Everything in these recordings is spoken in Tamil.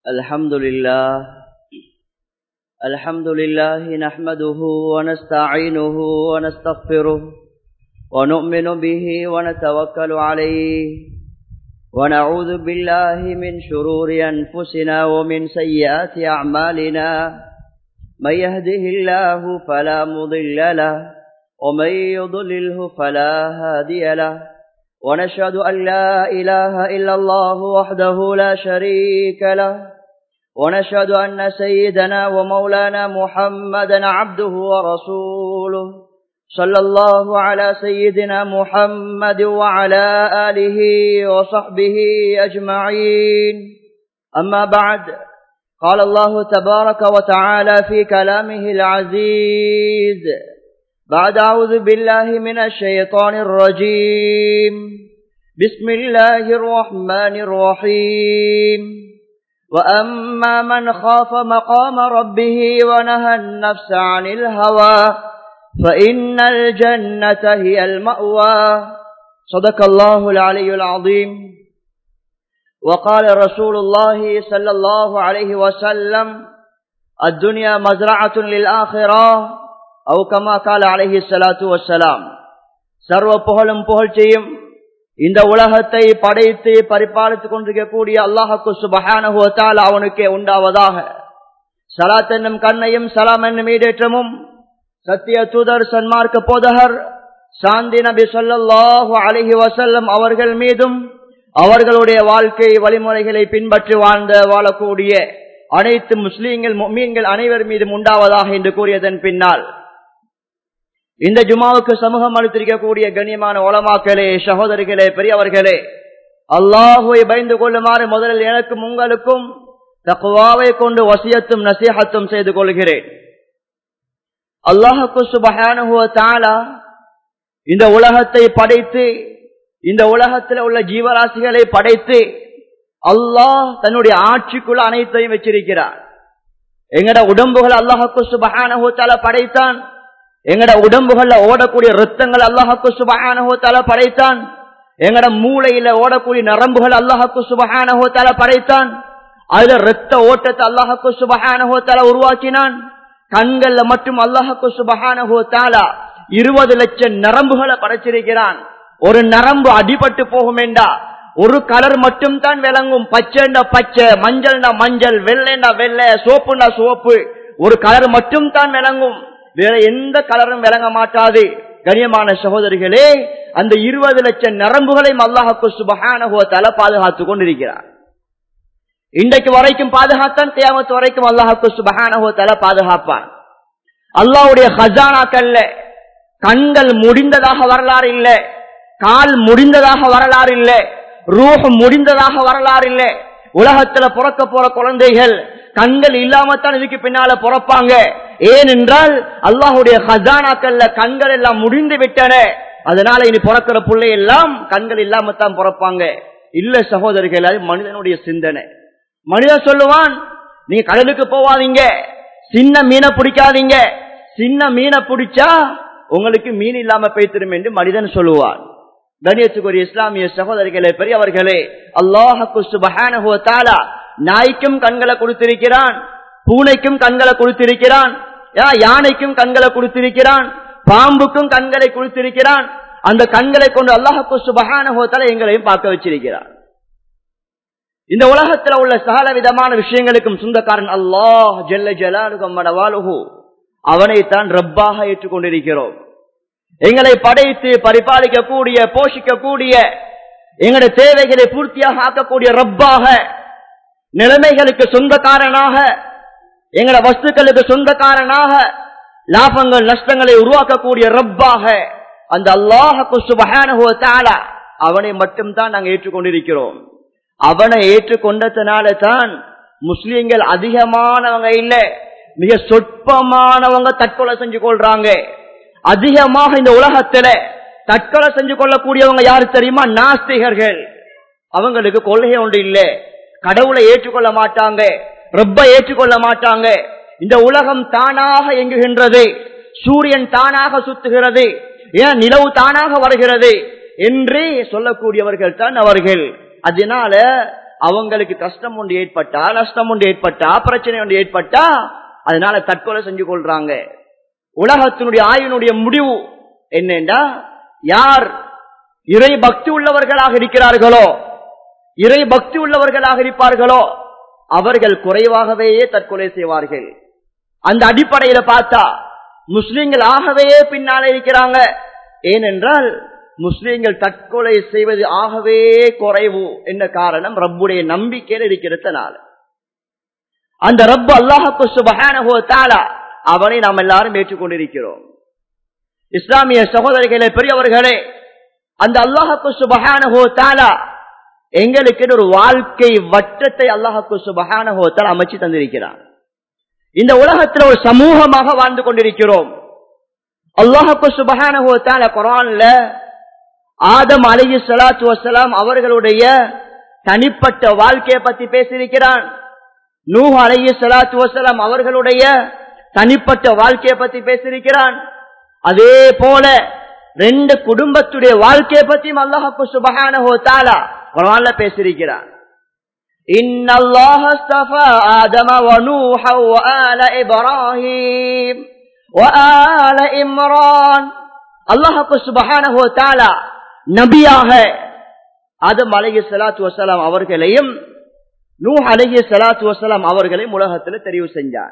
الحمد لله الحمد لله نحمده ونستعينه ونستغفره ونؤمن به ونتوكل عليه ونعوذ بالله من شرور أنفسنا ومن سيئات أعمالنا من يهده الله فلا مضل له ومن يضلله فلا هادي له ونشهد أن لا إله إلا الله وحده لا شريك له ونشهد أن سيدنا ومولانا محمدا عبده ورسوله صلى الله على سيدنا محمد وعلى آله وصحبه أجمعين أما بعد قال الله تبارك وتعالى في كلامه العزيز بعد أعوذ بالله من الشيطان الرجيم بسم الله الرحمن الرحيم وأما من خاف مقام ربه ونهى النفس عن الهوى فإن الجنة هي المأوى صدق الله العلي العظيم وقال رسول الله صلى الله عليه وسلم الدنيا مزرعة للآخرة أو كما قال عليه الصلاة والسلام சர்வ புகழும் புகழ்ச்சியும் இந்த உலகத்தை படைத்து பரிபாலித்துக் கொண்டிருக்கக்கூடிய அல்லாஹுக்கு சுபஹானுவத்தால் அவனுக்கே உண்டாவதாக சலாத் என்னும் கண்ணையும் சலாம் என்னும் ஈடேற்றமும் சத்திய தூதர் சன்மார்க்க போதகர் சாந்தி நபி சொல்லாஹு அலஹி வசல்லம் அவர்கள் மீதும் அவர்களுடைய வாழ்க்கை வழிமுறைகளை பின்பற்றி வாழ்ந்த வாழக்கூடிய அனைத்து முஸ்லீம்கள் மீன்கள் அனைவர் மீதும் உண்டாவதாக என்று கூறியதன் பின்னால் இந்த ஜுமாவுக்கு சமூகம் அளித்திருக்கக்கூடிய கண்ணியமான ஓலமாக்களே சகோதரிகளே பெரியவர்களே அல்லாஹுவை பயந்து கொள்ளுமாறு முதலில் எனக்கும் உங்களுக்கும் தக்குவாவை கொண்டு வசியத்தும் நசீகத்தும் செய்து கொள்கிறேன் அல்லாஹுக்கு சுபஹானுவ தாலா இந்த உலகத்தை படைத்து இந்த உலகத்தில் உள்ள ஜீவராசிகளை படைத்து அல்லாஹ் தன்னுடைய ஆட்சிக்குள்ள அனைத்தையும் வச்சிருக்கிறார் எங்கட உடம்புகள் அல்லாஹுக்கு சுபஹானுவ தாலா படைத்தான் எங்கட உடம்புகள்ல ஓடக்கூடிய ரத்தங்கள் அல்லாஹுக்கு சுபஹானஹோத்தால படைத்தான் எங்கட மூளையில ஓடக்கூடிய நரம்புகள் அல்லாஹுக்கு சுபஹானஹோத்தால படைத்தான் அதுல ரத்த ஓட்டத்தை அல்லாஹுக்கு சுபஹானஹோத்தால உருவாக்கினான் கண்கள்ல மட்டும் அல்லாஹுக்கு சுபஹானஹோத்தாலா இருபது லட்சம் நரம்புகளை படைச்சிருக்கிறான் ஒரு நரம்பு அடிபட்டு போகும் என்றா ஒரு கலர் மட்டும் தான் விளங்கும் பச்சைண்டா பச்சை மஞ்சள்னா மஞ்சள் வெள்ளைண்டா வெள்ளை சோப்புண்டா சோப்பு ஒரு கலர் மட்டும் தான் விளங்கும் வேற எந்த கலரும் விளங்க மாட்டாது கனியமான சகோதரிகளே அந்த இருபது லட்சம் நரம்புகளையும் அல்லாஹுக்கு சுபகானகோத்தால பாதுகாத்துக் கொண்டிருக்கிறார் இன்றைக்கு வரைக்கும் பாதுகாத்தான் தேமத்து வரைக்கும் அல்லாஹுக்கு சுபகானகோத்தால பாதுகாப்பான் அல்லாவுடைய ஹசானாக்கல்ல கண்கள் முடிந்ததாக வரலாறு இல்லை கால் முடிந்ததாக வரலாறு இல்லை ரூஹ் முடிந்ததாக வரலாறு இல்லை உலகத்துல பிறக்க போற குழந்தைகள் கண்கள் இல்லாமத்தான் இதுக்கு பின்னால பிறப்பாங்க ஏனென்றால் அல்லாஹுடைய ஹசானாக்கள்ல கண்கள் எல்லாம் முடிந்து விட்டன அதனால இனி பிறக்கிற பிள்ளை எல்லாம் கண்கள் இல்லாமத்தான் பிறப்பாங்க இல்ல சகோதரிகள் அது மனிதனுடைய சிந்தனை மனிதன் சொல்லுவான் நீங்க கடலுக்கு போவாதீங்க சின்ன மீனை பிடிக்காதீங்க சின்ன மீனை பிடிச்சா உங்களுக்கு மீன் இல்லாம பேத்திரும் என்று மனிதன் சொல்லுவான் கணியத்துக்குரிய இஸ்லாமிய சகோதரிகளே பெரியவர்களே அல்லாஹு சுபஹானஹுவத்தாலா நாய்க்கும் கண்களை கொடுத்திருக்கிறான் பூனைக்கும் கண்களை கொடுத்திருக்கிறான் யானைக்கும் கண்களை கொடுத்திருக்கிறான் பாம்புக்கும் கண்களை கொடுத்திருக்கிறான் அந்த கண்களை கொண்டு அல்லாஹுக்கு சுபகான எங்களையும் பார்க்க வச்சிருக்கிறான் இந்த உலகத்துல உள்ள சகல விதமான விஷயங்களுக்கும் சொந்தக்காரன் அல்லாஹ் ஜெல்ல ஜலாலுகம்மடவாலுகு அவனைத்தான் ரப்பாக ஏற்றுக்கொண்டிருக்கிறோம் எங்களை படைத்து பரிபாலிக்கக்கூடிய போஷிக்கக்கூடிய எங்களுடைய தேவைகளை பூர்த்தியாக ஆக்கக்கூடிய ரப்பாக நிலைமைகளுக்கு சொந்தக்காரனாக எங்களோட வஸ்துக்களுக்கு சொந்தக்காரனாக லாபங்கள் நஷ்டங்களை உருவாக்கக்கூடிய ரப்பாக அந்த அல்லாஹு சுபகான அவனை மட்டும்தான் நாங்கள் ஏற்றுக்கொண்டிருக்கிறோம் அவனை ஏற்றுக்கொண்டதுனால தான் முஸ்லீம்கள் அதிகமானவங்க இல்ல மிக சொற்பமானவங்க தற்கொலை செஞ்சு கொள்றாங்க அதிகமாக இந்த உலகத்துல தற்கொலை செஞ்சு கொள்ளக்கூடியவங்க யாரு தெரியுமா நாஸ்திகர்கள் அவங்களுக்கு கொள்கை ஒன்று இல்லை கடவுளை ஏற்றுக்கொள்ள மாட்டாங்க ரொம்ப ஏற்றுக்கொள்ள மாட்டாங்க இந்த உலகம் தானாக இயங்குகின்றது சூரியன் தானாக சுத்துகிறது ஏன் நிலவு தானாக வருகிறது என்று சொல்லக்கூடியவர்கள் தான் அவர்கள் அதனால அவங்களுக்கு கஷ்டம் ஒன்று ஏற்பட்டா நஷ்டம் ஒன்று ஏற்பட்டா பிரச்சனை ஒன்று ஏற்பட்டா அதனால தற்கொலை செஞ்சு கொள்றாங்க உலகத்தினுடைய ஆயுனுடைய முடிவு என்னண்டா யார் இறை பக்தி உள்ளவர்களாக இருக்கிறார்களோ இறை பக்தி உள்ளவர்களாக இருப்பார்களோ அவர்கள் குறைவாகவே தற்கொலை செய்வார்கள் அந்த அடிப்படையில பார்த்தா முஸ்லிம்கள் ஆகவே பின்னாலே இருக்கிறாங்க ஏனென்றால் முஸ்லிம்கள் தற்கொலை செய்வது ஆகவே குறைவு என்ன காரணம் ரப்புடைய நம்பிக்கையில் இருக்கிறதுனால அந்த ரப்பு அல்லாஹுக்கு சுபஹானஹு தாலா அவனை நாம் எல்லாரும் ஏற்றுக்கொண்டிருக்கிறோம் இஸ்லாமிய சகோதரிகளே பெரியவர்களே அந்த அல்லாஹுக்கு சுபஹானஹு தாலா எங்களுக்கு ஒரு வாழ்க்கை வட்டத்தை அல்லாஹுக்கு சுபஹானஹு தாலா அமைச்சு தந்திருக்கிறான் இந்த உலகத்தில் ஒரு சமூகமாக வாழ்ந்து கொண்டிருக்கிறோம் அல்லாஹுக்கு சுபஹானஹு தாலா குரான்ல ஆதம் அலஹி சலாத்து வசலாம் அவர்களுடைய தனிப்பட்ட வாழ்க்கையை பத்தி பேசியிருக்கிறான் நூஹ் அலஹி சலாத்து வசலாம் அவர்களுடைய தனிப்பட்ட வாழ்க்கையை பத்தி பேசியிருக்கிறான் அதே போல ரெண்டு குடும்பத்துடைய வாழ்க்கையை பத்தியும் அல்லாஹு சுபஹான தாலா குரான்ல பேசியிருக்கிறான் إن الله اصطفى آدم ونوحا وآل إبراهيم وآل إمران الله سبحانه وتعالى நபியாக ஆதம் அலஹி சலாத்து வசலாம் அவர்களையும் நூ அலஹி சலாத்து வசலாம் அவர்களையும் உலகத்தில் தெரிவு செஞ்சார்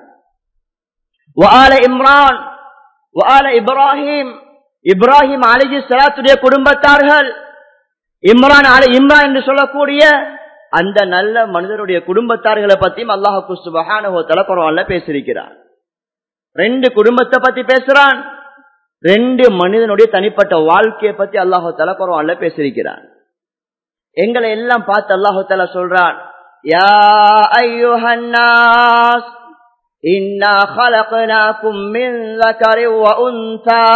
வால இம்ரான் வால இப்ராஹிம் இப்ராஹிம் அலஹி சலாத்துடைய குடும்பத்தார்கள் இம்ரான் அலி இம்ரான் என்று சொல்லக்கூடிய அந்த நல்ல மனிதருடைய குடும்பத்தார்களை பத்தியும் அல்லாஹு சுபஹான குரவான்ல பேசியிருக்கிறார் ரெண்டு குடும்பத்தை பத்தி பேசுறான் ரெண்டு மனிதனுடைய தனிப்பட்ட வாழ்க்கையை பத்தி அல்லாஹு தலா குரவான்ல பேசியிருக்கிறான் எங்களை எல்லாம் பார்த்து அல்லாஹு தலா சொல்றான் யா ஐயுஹன்னாஸ் إنا خلقناكم من ذكر وأنثى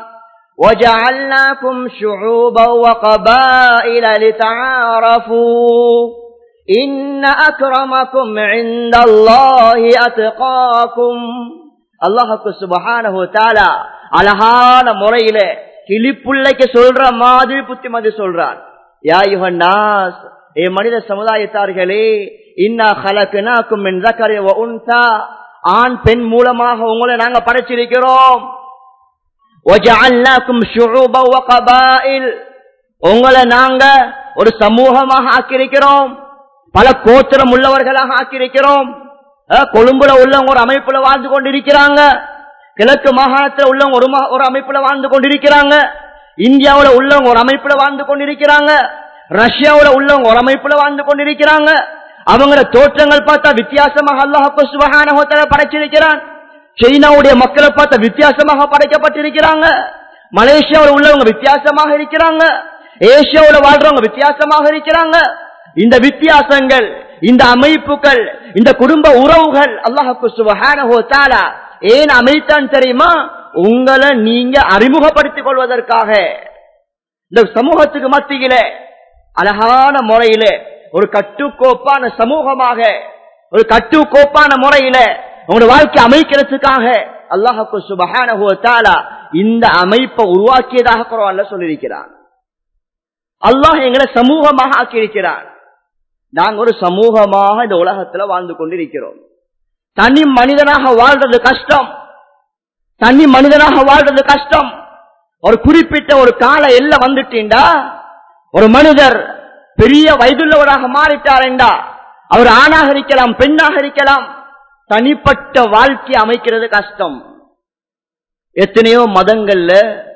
وجعلناكم شعوبا وقبائل لتعارفوا إن أكرمكم عند الله أتقاكم الله سبحانه وتعالى அழகான முறையில கிளிப்புள்ளைக்கு சொல்ற மாதிரி புத்திமதி சொல்றான் யா யுஹன்னாஸ் ஏ மனித சமுதாயத்தார்களே இன்னா ஹலக்குனாக்கும் என் ஜக்கரை உன்தா ஆண் பெண் மூலமாக உங்களை நாங்க படைச்சிருக்கிறோம் உங்களை நாங்க ஒரு சமூகமாக ஆக்கியிருக்கிறோம் பல கோத்திரம் உள்ளவர்களாக ஆக்கியிருக்கிறோம் கொழும்புல உள்ளவங்க ஒரு அமைப்புல வாழ்ந்து கொண்டிருக்கிறாங்க கிழக்கு மாகாணத்தில் உள்ளவங்க ஒரு ஒரு அமைப்புல வாழ்ந்து கொண்டிருக்கிறாங்க இந்தியாவுல உள்ளவங்க ஒரு அமைப்புல வாழ்ந்து கொண்டிருக்கிறாங்க ரஷ்யாவுல உள்ளவங்க ஒரு அமைப்புல வாழ்ந்து கொண்டிருக்கிறாங்க அவங்கள தோற்றங்கள் பார்த்தா வித்தியாசமாக அல்லாஹ் படைச்சிருக்கிறான் சைனாவுடைய மக்களை பார்த்த வித்தியாசமாக படைக்கப்பட்டிருக்கிறாங்க மலேசியாவில் உள்ளவங்க வித்தியாசமாக இருக்கிறாங்க ஏசியாவில் வாழ்றவங்க வித்தியாசமாக இருக்கிறாங்க இந்த வித்தியாசங்கள் இந்த அமைப்புகள் இந்த குடும்ப உறவுகள் அல்லாஹுக்கு சுபஹானஹோ தாலா ஏன் அமைத்தான் தெரியுமா உங்களை நீங்க அறிமுகப்படுத்திக் கொள்வதற்காக இந்த சமூகத்துக்கு மத்தியில அழகான முறையில ஒரு கட்டுக்கோப்பான சமூகமாக ஒரு கட்டுக்கோப்பான முறையில உங்களோட வாழ்க்கை அமைக்கிறதுக்காக அல்லாஹு சுபஹான இந்த அமைப்பை உருவாக்கியதாக குரவான்ல சொல்லியிருக்கிறான் அல்லாஹ் எங்களை சமூகமாக ஆக்கியிருக்கிறான் நாங்க ஒரு சமூகமாக இந்த உலகத்துல வாழ்ந்து கொண்டிருக்கிறோம் தனி மனிதனாக வாழ்றது கஷ்டம் தனி மனிதனாக வாழ்றது கஷ்டம் ஒரு குறிப்பிட்ட ஒரு கால எல்லை வந்துட்டீண்டா ஒரு மனிதர் பெரிய வயதுள்ளவராக மாறிட்டாரேண்டா அவர் ஆணாக இருக்கலாம் பெண்ணாக இருக்கலாம் தனிப்பட்ட வாழ்க்கை அமைக்கிறது கஷ்டம் எத்தனையோ மதங்கள்ல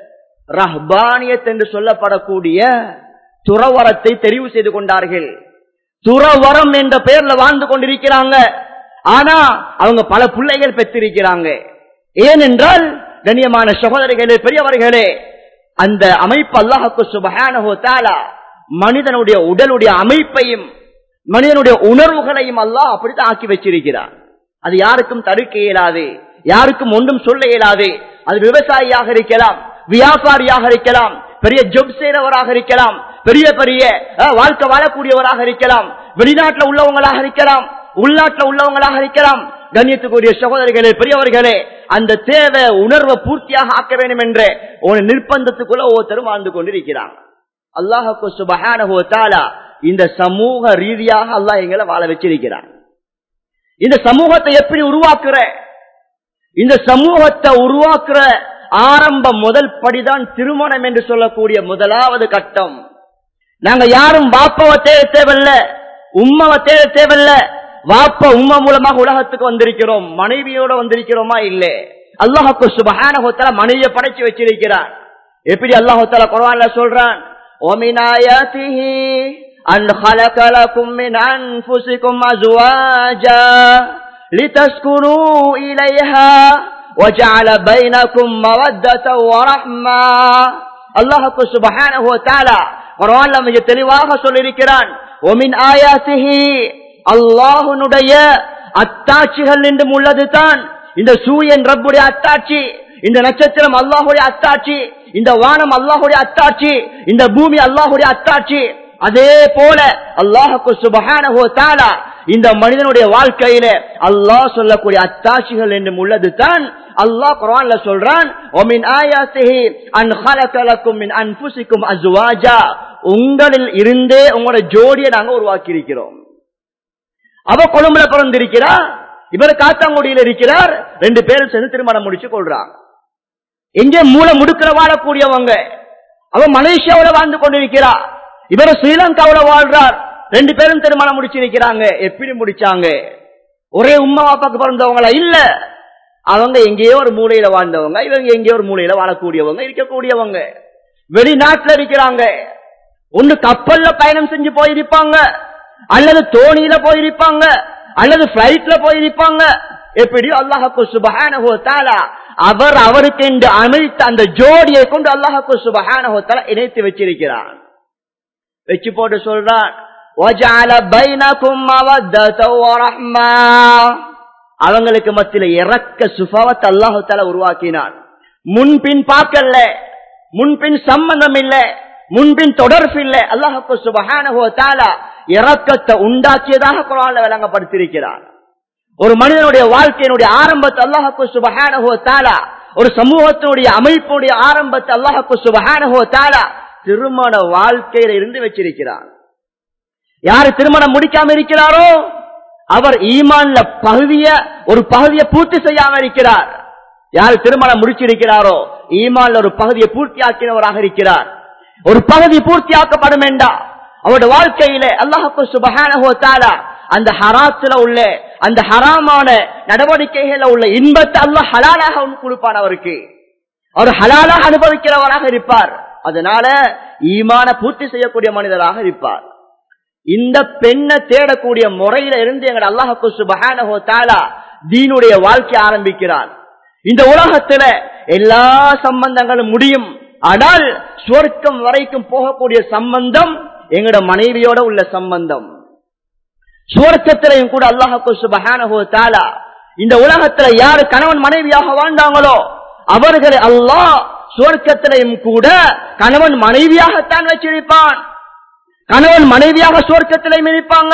ரஹ்பானியத் என்று சொல்லப்படக்கூடிய துறவரத்தை தெரிவு செய்து கொண்டார்கள் துறவரம் என்ற பெயர்ல வாழ்ந்து கொண்டிருக்கிறாங்க ஆனா அவங்க பல பிள்ளைகள் பெற்றிருக்கிறாங்க ஏனென்றால் கண்ணியமான சகோதரிகளே பெரியவர்களே அந்த அமைப்பு அல்லாஹுக்கு சுபஹானஹோ தாலா மனிதனுடைய உடலுடைய அமைப்பையும் மனிதனுடைய உணர்வுகளையும் அல்லாஹ் அப்படித்தான் ஆக்கி வச்சிருக்கிறார் அது யாருக்கும் தடுக்க இயலாது யாருக்கும் ஒன்றும் சொல்ல இயலாது அது விவசாயியாக இருக்கலாம் வியாபாரியாக இருக்கலாம் பெரிய ஜொப் செய்றவராக இருக்கலாம் பெரிய பெரிய அஹ், வாழ்க்கை வாழக்கூடியவராக இருக்கலாம் வெளிநாட்டுல உள்ளவங்களாக இருக்கலாம் உள்நாட்டுல உள்ளவங்களாக இருக்கலாம் கண்ணியத்துக்குரிய சகோதரிகளே பெரியவர்களே அந்த தேவை உணர்வை பூர்த்தியாக ஆக்க வேண்டும் என்ற ஒரு நிர்பந்தத்துக்குள்ள ஒவ்வொருத்தரும் வாழ்ந்து கொண்டிருக்கிறாங்க அல்லாஹுக்கு சுபஹானஹு வ தஆலா இந்த சமூக ரீதியாக அல்லாஹ் எங்களை வாழ வச்சிருக்கிறான் இந்த சமூகத்தை எப்படி உருவாக்குற இந்த சமூகத்தை உருவாக்குற ஆரம்ப முதல் படிதான் திருமணம் என்று சொல்லக்கூடிய முதலாவது கட்டம் நாங்க யாரும் வாப்பவை தேட தேவையில்ல உம்மவை தேட தேவையில்ல வாப்ப உம்மா மூலமாக உலகத்துக்கு வந்திருக்கிறோம் மனைவியோட வந்திருக்கிறோமா இல்ல அல்லாஹுக்கு சுபஹானஹுத்தால மனைவியை படைச்சு வச்சிருக்கிறான் எப்படி அல்லாஹுத்தால குர்ஆன்ல சொல்றான் ومن آياته أن خلق لكم من أنفسكم أزواجا لتسكنوا إليها وجعل بينكم مودة ورحمة அல்லாஹுக்கு சுபஹானஹு வதஆலா குர்ஆன்ல மிக தெளிவாக சொல்லியிருக்கிறான் ஒமின் ஆயாத்திஹி அல்லாஹ்வுடைய அத்தாட்சிகள் என்றும் உள்ளது தான் இந்த சூரியன் ரப்புடைய அத்தாட்சி இந்த நட்சத்திரம் அல்லாஹுடைய அத்தாட்சி இந்த வானம் அல்லாஹுடைய அத்தாட்சி இந்த பூமி அல்லாஹுடைய அத்தாட்சி அதே போல அல்லாஹுக்கு சுபஹானஹு வதஆலா இந்த மனிதனுடைய வாழ்க்கையில அல்லாஹ் சொல்லக்கூடிய அத்தாட்சிகள் என்றும் உள்ளது தான் அல்லாஹ் குர்ஆன்ல சொல்றான் ஒமின் ஆயாத்திஹி அன் خلق لكم من انفسكم ازواجا உங்களில் இருந்தே உங்களோட ஜோடியை நாங்க உருவாக்கி இருக்கிறோம் அவ கொழும்புல பிறந்திருக்கிறா இவர் காத்தாங்குடியில் இருக்கிறார் ரெண்டு பேரும் சேர்ந்து திருமணம் முடிச்சு கொள்றாங்க எங்கே மூல முடுக்கிற வாழக்கூடியவங்க அவ மலேசியாவுல வாழ்ந்து கொண்டிருக்கிறா இவர் ஸ்ரீலங்காவுல வாழ்றார் ரெண்டு பேரும் திருமணம் முடிச்சிருக்கிறாங்க எப்படி முடிச்சாங்க ஒரே உம்மா பாப்பாக்கு பிறந்தவங்களா இல்ல அவங்க எங்கேயோ ஒரு மூலையில வாழ்ந்தவங்க இவங்க எங்கேயோ ஒரு மூலையில வாழக்கூடியவங்க இருக்கக்கூடியவங்க வெளிநாட்டுல இருக்கிறாங்க ஒண்ணு கப்பல்ல பயணம் செஞ்சு போயிருப்பாங்க அல்லது தோணியில போயிருப்பாங்க அல்லது பிளைட்ல போயிருப்பாங்க எப்படியோ அல்லாஹுக்கு சுபஹானஹு தஆலா அவர் அவருக்கு என்று அமைத்த அந்த ஜோடியை கொண்டு அல்லாஹுக்கு சுபஹானஹு தஆலா இணைத்து வச்சிருக்கிறான் வச்சு போட்டு சொல்றான் وَجَعَلَ بَيْنَكُمْ مَوَدَّةً وَرَحْمَةً அவங்களுக்கு மத்தியில இறக்க சுபாவத்தை அல்லாஹு தஆலா உருவாக்கினான் முன்பின் பார்க்கல முன்பின் சம்பந்தம் இல்ல முன்பின் தொடர்பு இல்ல அல்லாஹுக்கு சுபஹானஹு தஆலா இறக்கத்தை உண்டாக்கியதாக குர்ஆன்ல விளங்கப்படுத்தியிருக்கிறார் ஒரு மனிதனுடைய வாழ்க்கையினுடைய ஆரம்பத்தை அல்லாஹுக்கு சுபஹானஹு தஆலா ஒரு சமூகத்தினுடைய அமைப்புடைய ஆரம்பத்தை அல்லாஹுக்கு சுபஹானஹு தஆலா திருமண வாழ்க்கையில இருந்து வச்சிருக்கிறார் யாரு திருமணம் முடிக்காம இருக்கிறாரோ அவர் ஈமான்ல பகுதிய ஒரு பகுதியை பூர்த்தி செய்யாம இருக்கிறார் யார் திருமணம் முடிச்சிருக்கிறாரோ ஈமான்ல ஒரு பகுதியை பூர்த்தியாக்கினவராக இருக்கிறார் ஒரு பகுதி பூர்த்தியாக்கப்படும் வேண்டாம் அவருடைய வாழ்க்கையில அல்லாஹுக்கு சுபஹானஹு தஆலா அந்த ஹராத்துல உள்ள அந்த ஹராமான நடவடிக்கைகள்ல உள்ள இன்பத்தை அல்லாஹ் ஹலாலாக கொடுப்பான் அவருக்கு அவர் ஹலாலாக அனுபவிக்கிறவராக இருப்பார் அதனால ஈமான பூர்த்தி செய்யக்கூடிய மனிதராக இருப்பார் இந்த பெண்ணை தேடக்கூடிய முறையில இருந்து எங்க அல்லாஹு சுபஹானஹு தஆலா தீனுடைய வாழ்க்கை ஆரம்பிக்கிறார் இந்த உலகத்துல எல்லா சம்பந்தங்களும் முடியும் ஆனால் சொர்க்கம் வரைக்கும் போகக்கூடிய சம்பந்தம் எங்கட மனைவியோட உள்ள சம்பந்தம் சுவர்க்கத்திலையும் கூட அல்லாஹு சுபஹானஹு தஆலா இந்த உலகத்துல யாரு கணவன் மனைவியாக வாழ்ந்தாங்களோ அவர்களை அல்லாஹ் சுவர்க்கத்திலையும் கூட கணவன் மனைவியாகத்தான் வச்சிருப்பான் கணவன் மனைவியாக சுவர்க்கத்திலையும் இருப்பாங்க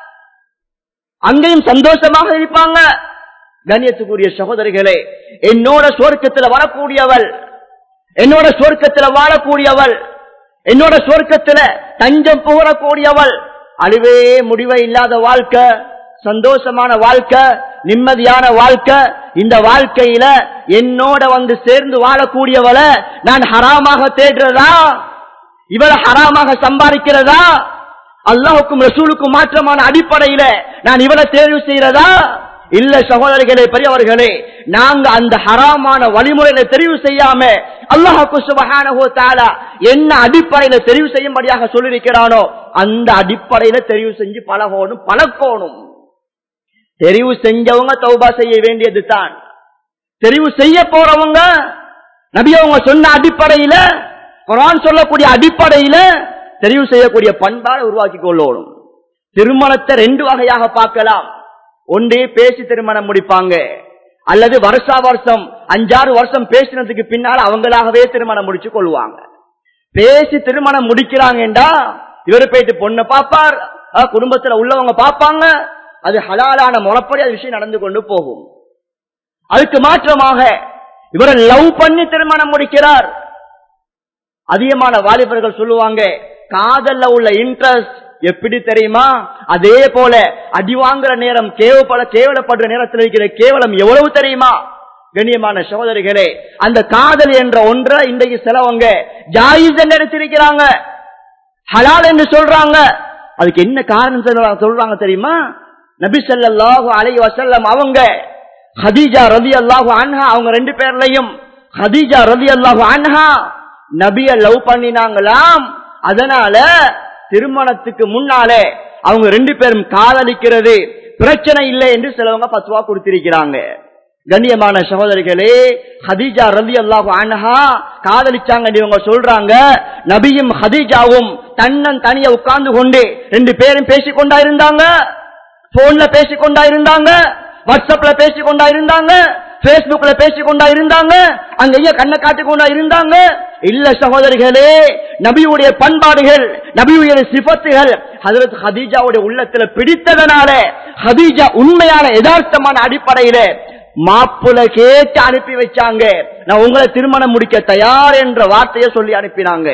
அங்கேயும் சந்தோஷமாக இருப்பாங்க கண்ணியத்துக்குரிய சகோதரிகளே என்னோட சுவர்க்கத்துல வரக்கூடியவள் என்னோட சுவர்க்கத்துல வாழக்கூடியவள் என்னோட சுவர்க்கத்துல தஞ்சம் புகழக்கூடியவள் அழிவே முடிவே இல்லாத வாழ்க்கை சந்தோஷமான வாழ்க்கை நிம்மதியான வாழ்க்கை இந்த வாழ்க்கையில என்னோட வந்து சேர்ந்து வாழக்கூடியவளை நான் ஹராமாக தேடுறதா இவளை ஹராமாக சம்பாதிக்கிறதா அல்லாஹுக்கும் ரசூலுக்கும் மாற்றமான அடிப்படையில நான் இவளை தேர்வு செய்யறதா இல்ல சகோதரிகளே பெரியவர்களே நாங்க அந்த ஹராமான வழிமுறையில தெரிவு செய்யாம அல்லாஹுக்கு சுபஹானஹு தஆலா என்ன அடிப்படையில தெரிவு செய்யும்படியாக சொல்லியிருக்கிறானோ அந்த அடிப்படையில தெரிவு செஞ்சு பழகணும் பழக்கணும் தெரிவு செஞ்சவங்க தௌபா செய்ய வேண்டியது தான் தெரிவு செய்ய போறவங்க நபி அவங்க சொன்ன அடிப்படையில குரான் சொல்லக்கூடிய அடிப்படையில தெரிவு செய்யக்கூடிய பண்பாடு உருவாக்கி கொள்ளணும் திருமணத்தை ரெண்டு வகையாக பார்க்கலாம் ஒன்றே பேசி திருமணம் முடிப்பாங்க அல்லது வருஷா வருஷம் அஞ்சாறு வருஷம் பேசினதுக்கு பின்னால் அவங்களாகவே திருமணம் முடிச்சு கொள்வாங்க பேசி திருமணம் முடிக்கிறாங்கடா இவரு போயிட்டு பொண்ணை பார்ப்பார் அஹ், குடும்பத்துல உள்ளவங்க பார்ப்பாங்க அது ஹலாலான முறைப்படி அது விஷயம் நடந்து கொண்டு போகும் அதுக்கு மாற்றமாக இவரை லவ் பண்ணி திருமணம் முடிக்கிறார் அதிகமான வாலிபர்கள் சொல்லுவாங்க காதல்ல உள்ள இன்ட்ரெஸ்ட் எப்படி தெரியுமா அதே போல அடி வாங்குற நேரம் கேவப்பட கேவலப்படுற நேரத்தில் இருக்கிற கேவலம் எவ்வளவு தெரியுமா கண்ணியமான சகோதரிகளே அந்த காதல் என்ற ஒன்றை இன்றைக்கு சிலவங்க ஜாயிஸ் என்று எடுத்திருக்கிறாங்க ஹலால் என்று சொல்றாங்க அதுக்கு என்ன காரணம் சொல்றாங்க சொல்றாங்க தெரியுமா நபி ஸல்லல்லாஹு அலைஹி வஸல்லம் அவங்க ஹதீஜா ரலியல்லாஹு அன்ஹா அவங்க ரெண்டு பேர்லயும் ஹதீஜா ரலியல்லாஹு அன்ஹா நபிய லவ் பண்ணினாங்களாம் அதனால திருமணத்துக்கு முன்னாலே அவங்க ரெண்டு பேரும் காதலிக்கிறது பிரச்சனை இல்லை என்று சிலவங்க பத்துவா கொடுத்திருக்கிறாங்க கண்ணியமான சகோதரிகளே ஹதீஜா ரலி அல்லாஹு அன்ஹா காதலிச்சாங்க இவங்க சொல்றாங்க நபியும் ஹதீஜாவும் தன்னன் தனியா உட்கார்ந்து கொண்டு ரெண்டு பேரும் பேசிக்கொண்டா இருந்தாங்க போன்ல பேசிக்கொண்டா இருந்தாங்க வாட்ஸ்அப்ல பேசிக்கொண்டா இருந்தாங்க பேஸ்புக்ல பேசிக்கொண்டா இருந்தாங்க அங்கேயே கண்ணை காட்டிக்கொண்டா இருந்தாங்க இல்ல சகோதரிகளே நபியுடைய பண்பாடுகள் நபியுடைய சிபத்துகள் ஹதரத் ஹதீஜாவுடைய உள்ளத்துல பிடித்ததனால ஹதீஜா உண்மையான யதார்த்தமான அடிப்படையில மாப்புல கேட்டு அனுப்பி வச்சாங்க நான் உங்களை திருமணம் முடிக்க தயார் என்ற வார்த்தையை சொல்லி அனுப்பினாங்க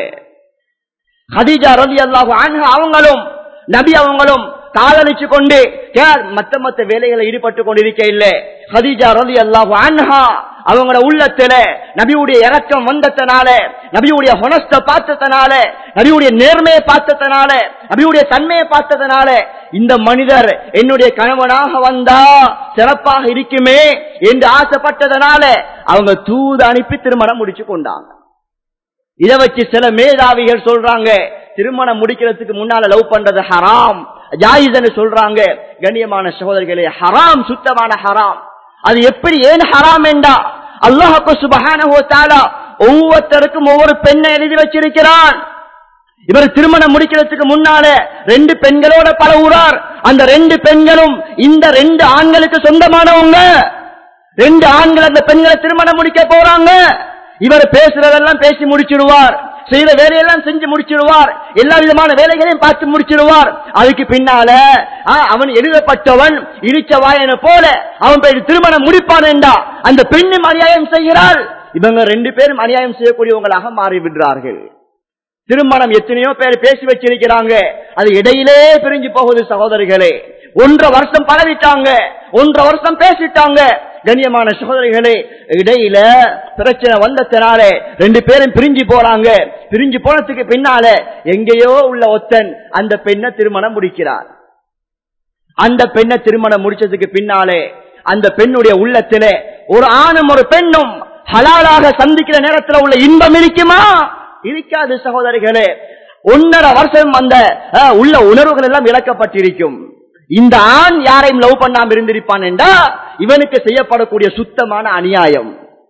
ஹதீஜா ரலி அல்லாஹு அன்ஹா அவங்களும் நபி அவங்களும் காதலிச்சு கொண்டு யார் மத்த மத்த வேலைகளை ஈடுபட்டு கொண்டிருக்க இல்லை ஹதீஜா ரலி அல்லாஹு அன்ஹா அவங்களோட உள்ளத்துல நபியுடைய இறக்கம் வந்ததனால நபியுடைய ஹொனஸ்ட பார்த்ததனால நபியுடைய நேர்மையை பார்த்ததனால நபியுடைய தன்மையை பார்த்ததனால இந்த மனிதர் என்னுடைய கணவனாக வந்தா சிறப்பாக இருக்குமே என்று ஆசைப்பட்டதனால அவங்க தூது அனுப்பி திருமணம் முடிச்சு கொண்டாங்க இதை வச்சு சில மேதாவிகள் சொல்றாங்க திருமணம் முடிக்கிறதுக்கு முன்னால லவ் பண்றது ஹராம் ஜாயிதன்னு சொல்றாங்க கண்ணியமான சகோதரிகளே ஹராம் சுத்தமான ஹராம் அது எப்படி ஏன் ஹராம் என்றா அல்லாஹு சுபஹானஹு தஆலா ஒவ்வொருத்தருக்கும் ஒவ்வொரு பெண்ணை எழுதி வச்சிருக்கிறான் இவர் திருமணம் முடிக்கிறதுக்கு முன்னால ரெண்டு பெண்களோட பழகுறார் அந்த ரெண்டு பெண்களும் இந்த ரெண்டு ஆண்களுக்கு சொந்தமானவங்க ரெண்டு ஆண்கள் அந்த பெண்களை திருமணம் முடிக்க போறாங்க இவர் பேசுறதெல்லாம் பேசி முடிச்சிடுவார் செய்த வேலையெல்லாம் செஞ்சு முடிச்சிடுவார் எல்லா விதமான வேலைகளையும் பார்த்து முடிச்சிடுவார் அதுக்கு பின்னால ஆ, அவன் எழுதப்பட்டவன் இடிச்ச வாயனை போல அவன் போய் திருமணம் முடிப்பான் என்றா அந்த பெண்ணும் அநியாயம் செய்கிறாள் இவங்க ரெண்டு பேரும் அநியாயம் செய்யக்கூடியவங்களாக மாறி விடுறார்கள் திருமணம் எத்தனையோ பேர் பேசி வச்சிருக்கிறாங்க அது இடையிலே பிரிஞ்சு போகுது சகோதரிகளே ஒன்றரை வருஷம் பழவிட்டாங்க ஒன்றரை வருஷம் பேசிட்டாங்க கண்ணியமான சகோதரிகளே இடையில பிரச்சனை வந்ததுனால ரெண்டு பேரும் பிரிஞ்சு போறாங்க பிரிஞ்சு போனதுக்கு பின்னால எங்கேயோ உள்ள ஒத்தன் அந்த பெண்ணை திருமணம் முடிக்கிறார் அந்த பெண்ணை திருமணம் முடிச்சதுக்கு பின்னாலே அந்த பெண்ணுடைய உள்ளத்திலே ஒரு ஆணும் ஒரு பெண்ணும் ஹலாலாக சந்திக்கிற நேரத்தில் உள்ள இன்பம் இருக்குமா இருக்காது சகோதரிகளே ஒன்னரை வருஷம் அந்த அஹ், உள்ள உணர்வுகள் எல்லாம் இழக்கப்பட்டிருக்கும் இந்த ஆண் யாரையும் லவ் பண்ணாம இருந்திருப்பான் என்றா இவனுக்கு செய்யப்படக்கூடிய சுத்தமான அநியாயம்